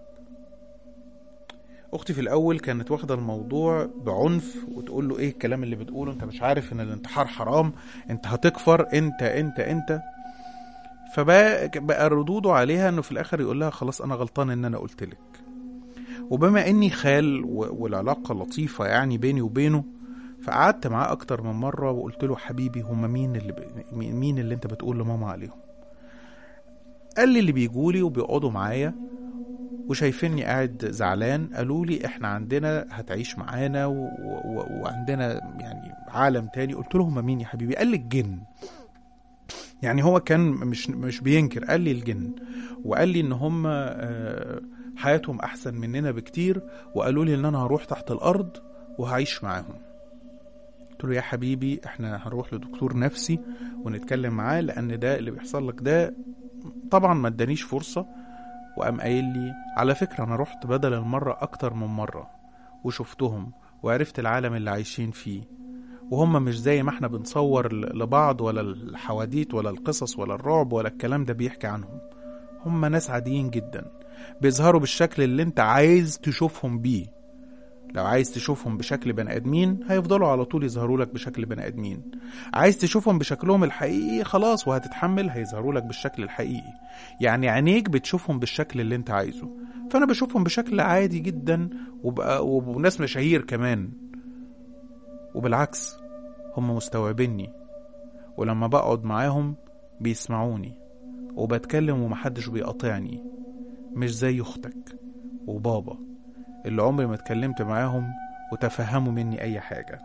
Speaker 1: اختي في الاول كانت واخده الموضوع بعنف وتقول له ايه الكلام اللي بتقوله انت مش عارف ان الانتحار حرام انت هتكفر انت انت انت فبقى بقى ردوده عليها انه في الاخر يقول لها خلاص انا غلطان ان انا قلت لك وبما اني خال و- والعلاقه لطيفه يعني بيني وبينه فقعدت معاه اكتر من مره وقلت له حبيبي هما مين اللي ب... مين اللي انت بتقول لماما عليهم قال لي اللي بيجولي وبيقعدوا معايا وشايفيني قاعد زعلان قالوا لي احنا عندنا هتعيش معانا و... و... وعندنا يعني عالم تاني قلت له هما مين يا حبيبي قال لي الجن يعني هو كان مش مش بينكر قال لي الجن وقال لي ان هم آه، حياتهم احسن مننا بكتير وقالوا لي ان انا هروح تحت الارض وهعيش معاهم قلت له يا حبيبي احنا هنروح لدكتور نفسي ونتكلم معاه لان ده اللي بيحصل لك ده طبعا ما ادانيش فرصه وقام قايل لي على فكره انا رحت بدل المره اكتر من مره وشفتهم وعرفت العالم اللي عايشين فيه وهم مش زي ما احنا بنصور ل- لبعض ولا الحواديت ولا القصص ولا الرعب ولا الكلام ده بيحكي عنهم هم ناس عاديين جدا بيظهروا بالشكل اللي انت عايز تشوفهم بيه لو عايز تشوفهم بشكل بني ادمين هيفضلوا على طول يظهروا لك بشكل بني ادمين عايز تشوفهم بشكلهم الحقيقي خلاص وهتتحمل هيظهروا لك بالشكل الحقيقي يعني عينيك بتشوفهم بالشكل اللي انت عايزه فانا بشوفهم بشكل عادي جدا وبقى وناس مشاهير كمان وبالعكس هم مستوعبيني ولما بقعد معاهم بيسمعوني وبتكلم ومحدش بيقاطعني مش زي اختك وبابا اللي عمري ما اتكلمت معاهم وتفهموا مني اي حاجة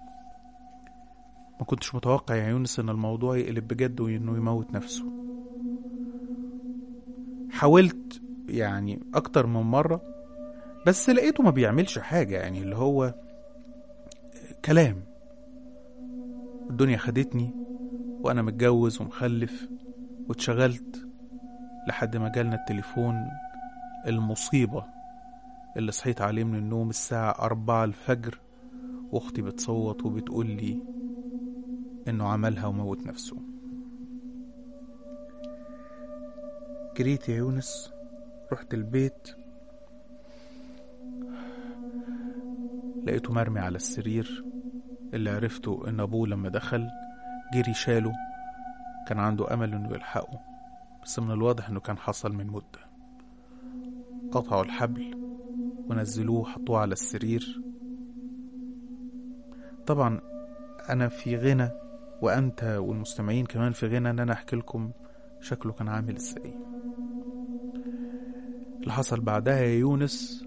Speaker 1: ما كنتش متوقع يا يونس ان الموضوع يقلب بجد وانه يموت نفسه حاولت يعني اكتر من مرة بس لقيته ما بيعملش حاجة يعني اللي هو كلام الدنيا خدتني وانا متجوز ومخلف واتشغلت لحد ما جالنا التليفون المصيبة اللي صحيت عليه من النوم الساعة أربعة الفجر واختي بتصوت وبتقول لي انه عملها وموت نفسه جريت يا يونس رحت البيت لقيته مرمي على السرير اللي عرفته ان ابوه لما دخل جري شاله كان عنده امل انه يلحقه بس من الواضح انه كان حصل من مدة قطعوا الحبل ونزلوه وحطوه على السرير طبعا انا في غنى وانت والمستمعين كمان في غنى ان انا احكي لكم شكله كان عامل ازاي اللي حصل بعدها يا يونس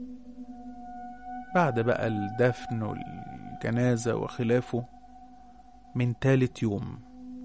Speaker 1: بعد بقى الدفن والجنازة وخلافه من تالت يوم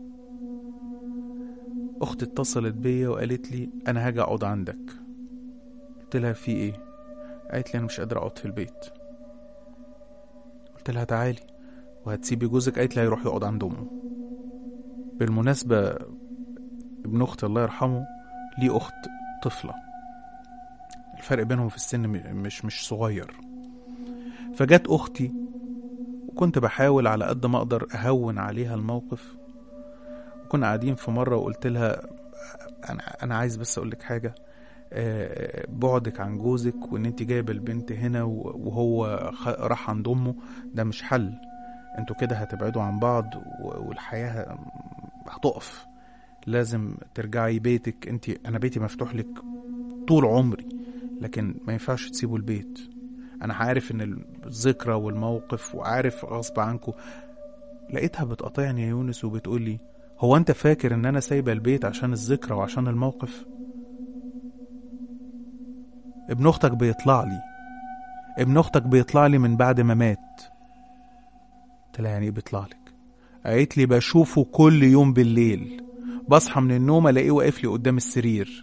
Speaker 1: أختي اتصلت بيا وقالت لي أنا هاجي أقعد عندك قلت لها في إيه؟ قالت لي أنا مش قادرة أقعد في البيت قلت لها تعالي وهتسيبي جوزك قالت لي هيروح يقعد عند أمه بالمناسبة ابن أختي الله يرحمه ليه أخت طفلة الفرق بينهم في السن م- مش مش صغير فجت أختي وكنت بحاول على قد ما أقدر أهون عليها الموقف وكنا قاعدين في مرة وقلت لها أنا أنا عايز بس أقول لك حاجة آه، بعدك عن جوزك وإن أنت جايبة البنت هنا و- وهو خ- راح عند أمه ده مش حل انتوا كده هتبعدوا عن بعض و- والحياة هتقف لازم ترجعي بيتك انت انا بيتي مفتوح لك طول عمري لكن ما ينفعش تسيبوا البيت انا عارف ان الذكرى والموقف وعارف غصب عنكم لقيتها بتقاطعني يا يونس وبتقول لي هو انت فاكر ان انا سايبه البيت عشان الذكرى وعشان الموقف ابن اختك بيطلع لي ابن اختك بيطلع لي من بعد ما مات قلت لها يعني ايه بيطلع لك قالت لي بشوفه كل يوم بالليل بصحى من النوم الاقيه واقف لي قدام السرير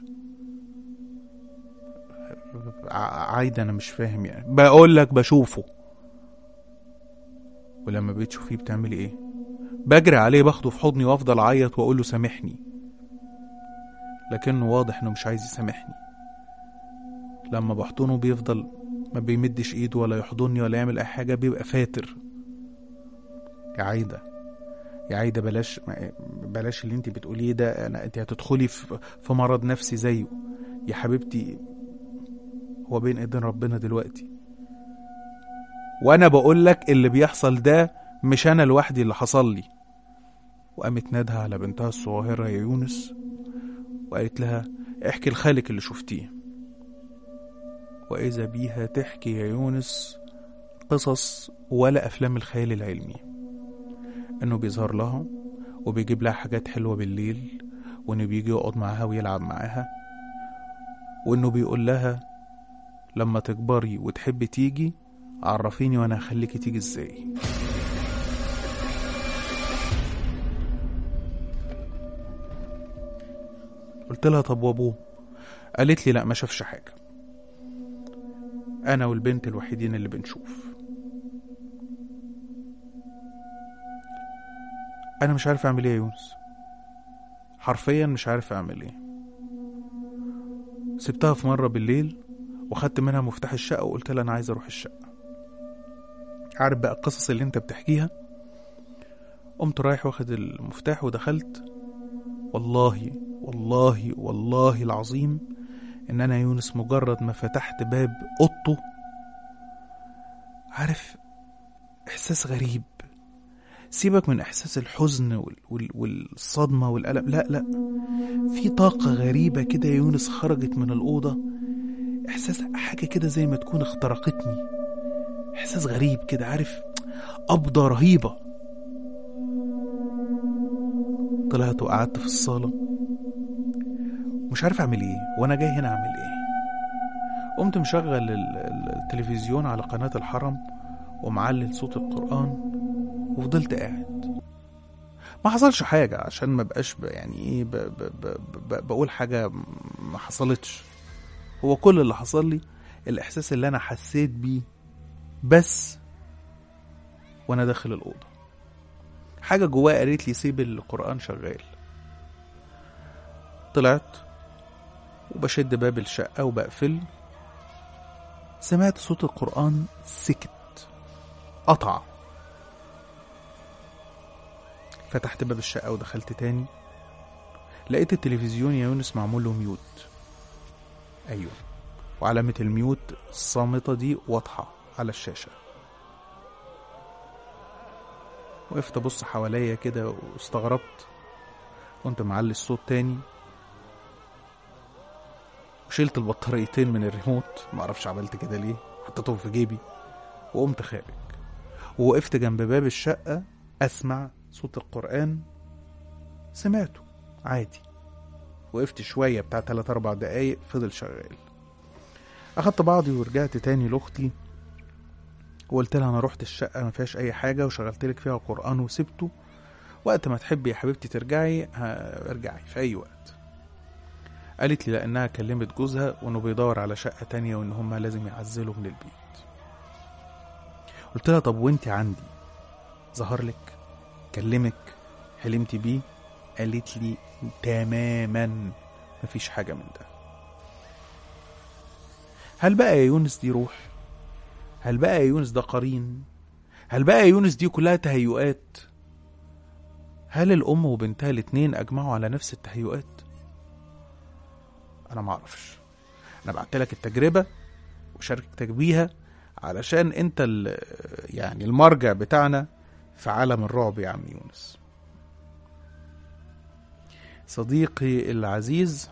Speaker 1: ع- عايده انا مش فاهم يعني بقول لك بشوفه ولما بتشوفيه بتعملي ايه بجري عليه باخده في حضني وافضل اعيط واقول له سامحني لكنه واضح انه مش عايز يسامحني لما بحضنه بيفضل ما بيمدش ايده ولا يحضني ولا يعمل اي حاجه بيبقى فاتر يا عايده يا عايده بلاش بلاش اللي انت بتقوليه ده انا انت هتدخلي في في مرض نفسي زيه يا حبيبتي هو بين ايدين ربنا دلوقتي وانا بقول لك اللي بيحصل ده مش انا لوحدي اللي حصل لي وقامت نادها على بنتها الصغيرة يا يونس وقالت لها احكي لخالك اللي شفتيه وإذا بيها تحكي يا يونس قصص ولا أفلام الخيال العلمي إنه بيظهر لها وبيجيب لها حاجات حلوة بالليل وإنه بيجي يقعد معاها ويلعب معاها وإنه بيقول لها لما تكبري وتحبي تيجي عرفيني وأنا هخليكي تيجي إزاي قلت لها طب وابوه قالت لي لا ما شافش حاجه انا والبنت الوحيدين اللي بنشوف انا مش عارف اعمل ايه يا يونس حرفيا مش عارف اعمل ايه سبتها في مره بالليل وخدت منها مفتاح الشقه وقلت لها انا عايز اروح الشقه عارف بقى القصص اللي انت بتحكيها قمت رايح واخد المفتاح ودخلت والله والله والله العظيم ان انا يونس مجرد ما فتحت باب اوضته عارف احساس غريب سيبك من احساس الحزن وال- وال- والصدمه والالم لا لا في طاقه غريبه كده يا يونس خرجت من الاوضه احساس حاجه كده زي ما تكون اخترقتني احساس غريب كده عارف قبضه رهيبه طلعت وقعدت في الصاله مش عارف اعمل ايه وانا جاي هنا اعمل ايه قمت مشغل ال- ال- التلفزيون على قناة الحرم ومعلل صوت القرآن وفضلت قاعد ما حصلش حاجة عشان ما بقاش ب- يعني ايه ب ب ب ب بقول حاجة ما حصلتش هو كل اللي حصل لي الإحساس اللي أنا حسيت بيه بس وأنا داخل الأوضة حاجة جوايا قالت لي سيب القرآن شغال طلعت وبشد باب الشقة وبقفل سمعت صوت القرآن سكت قطع فتحت باب الشقة ودخلت تاني لقيت التلفزيون يا يونس معمول له ميوت أيوه وعلامة الميوت الصامتة دي واضحة على الشاشة وقفت أبص حواليا كده واستغربت كنت معلي الصوت تاني وشلت البطاريتين من الريموت معرفش عملت كده ليه حطيتهم في جيبي وقمت خارج ووقفت جنب باب الشقة أسمع صوت القرآن سمعته عادي وقفت شوية بتاع تلات أربع دقايق فضل شغال أخدت بعضي ورجعت تاني لأختي وقلت لها أنا رحت الشقة ما فيهاش أي حاجة وشغلت لك فيها قرآن وسبته وقت ما تحبي يا حبيبتي ترجعي ها- ارجعي في أي وقت قالت لي لأنها كلمت جوزها وإنه بيدور على شقة تانية وإن هما لازم يعزلوا من البيت قلت لها طب وانت عندي ظهر لك كلمك حلمتي بيه قالت لي تماما مفيش حاجة من ده هل بقى يا يونس دي روح هل بقى يا يونس ده قرين هل بقى يا يونس دي كلها تهيؤات هل الأم وبنتها الاتنين أجمعوا على نفس التهيؤات انا ما اعرفش انا بعت لك التجربه وشاركتك بيها علشان انت ال- يعني المرجع بتاعنا في عالم الرعب يا عم يونس صديقي العزيز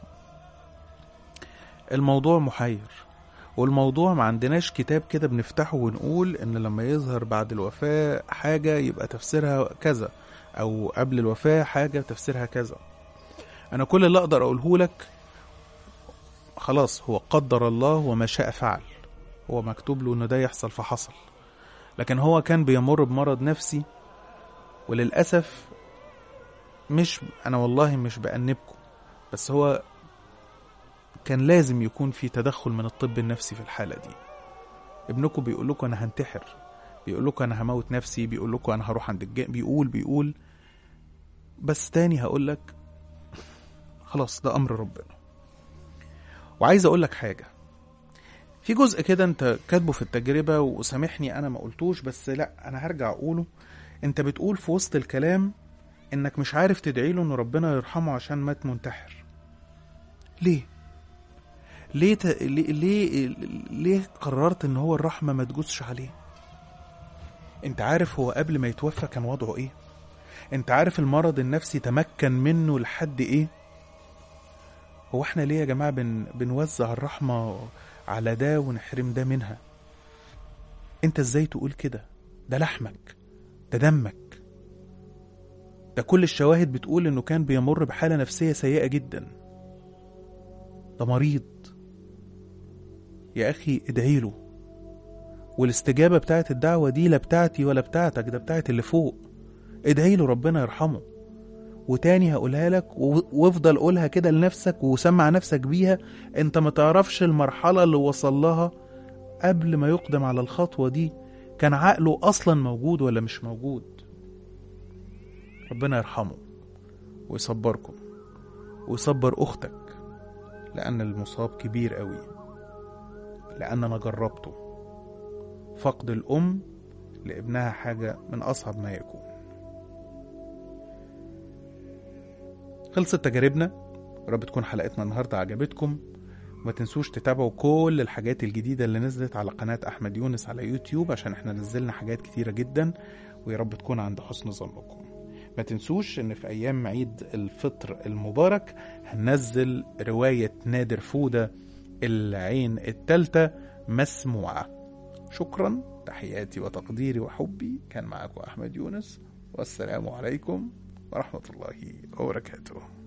Speaker 1: الموضوع محير والموضوع ما عندناش كتاب كده بنفتحه ونقول ان لما يظهر بعد الوفاة حاجة يبقى تفسيرها كذا او قبل الوفاة حاجة تفسيرها كذا انا كل اللي اقدر اقوله لك خلاص هو قدر الله وما شاء فعل هو مكتوب له ان ده يحصل فحصل لكن هو كان بيمر بمرض نفسي وللاسف مش انا والله مش بأنبكم بس هو كان لازم يكون في تدخل من الطب النفسي في الحالة دي ابنكم بيقول لكم انا هنتحر بيقول لكم انا هموت نفسي بيقول لكم انا هروح عند الجن بيقول بيقول بس تاني هقول لك خلاص ده امر ربنا وعايز اقول لك حاجه في جزء كده انت كاتبه في التجربه وسامحني انا ما قلتوش بس لا انا هرجع اقوله انت بتقول في وسط الكلام انك مش عارف تدعي له ان ربنا يرحمه عشان مات منتحر ليه ليه ت... ليه ليه ليه قررت ان هو الرحمه ما تجوزش عليه انت عارف هو قبل ما يتوفى كان وضعه ايه انت عارف المرض النفسي تمكن منه لحد ايه هو احنا ليه يا جماعه بن... بنوزع الرحمه على ده ونحرم ده منها انت ازاي تقول كده ده لحمك ده دمك ده كل الشواهد بتقول انه كان بيمر بحاله نفسيه سيئه جدا ده مريض يا اخي ادعي له والاستجابه بتاعت الدعوه دي لا بتاعتي ولا بتاعتك ده بتاعت اللي فوق ادعي له ربنا يرحمه وتاني هقولها لك و- وافضل قولها كده لنفسك وسمع نفسك بيها انت ما تعرفش المرحله اللي وصل لها قبل ما يقدم على الخطوه دي كان عقله اصلا موجود ولا مش موجود ربنا يرحمه ويصبركم ويصبر اختك لان المصاب كبير قوي لان انا جربته فقد الام لابنها حاجه من اصعب ما يكون خلصت تجاربنا رب تكون حلقتنا النهارده عجبتكم ما تنسوش تتابعوا كل الحاجات الجديدة اللي نزلت على قناة أحمد يونس على يوتيوب عشان احنا نزلنا حاجات كتيرة جدا ويا رب تكون عند حسن ظنكم ما تنسوش ان في ايام عيد الفطر المبارك هننزل رواية نادر فودة العين التالتة مسموعة شكرا تحياتي وتقديري وحبي كان معكم احمد يونس والسلام عليكم ورحمة الله وبركاته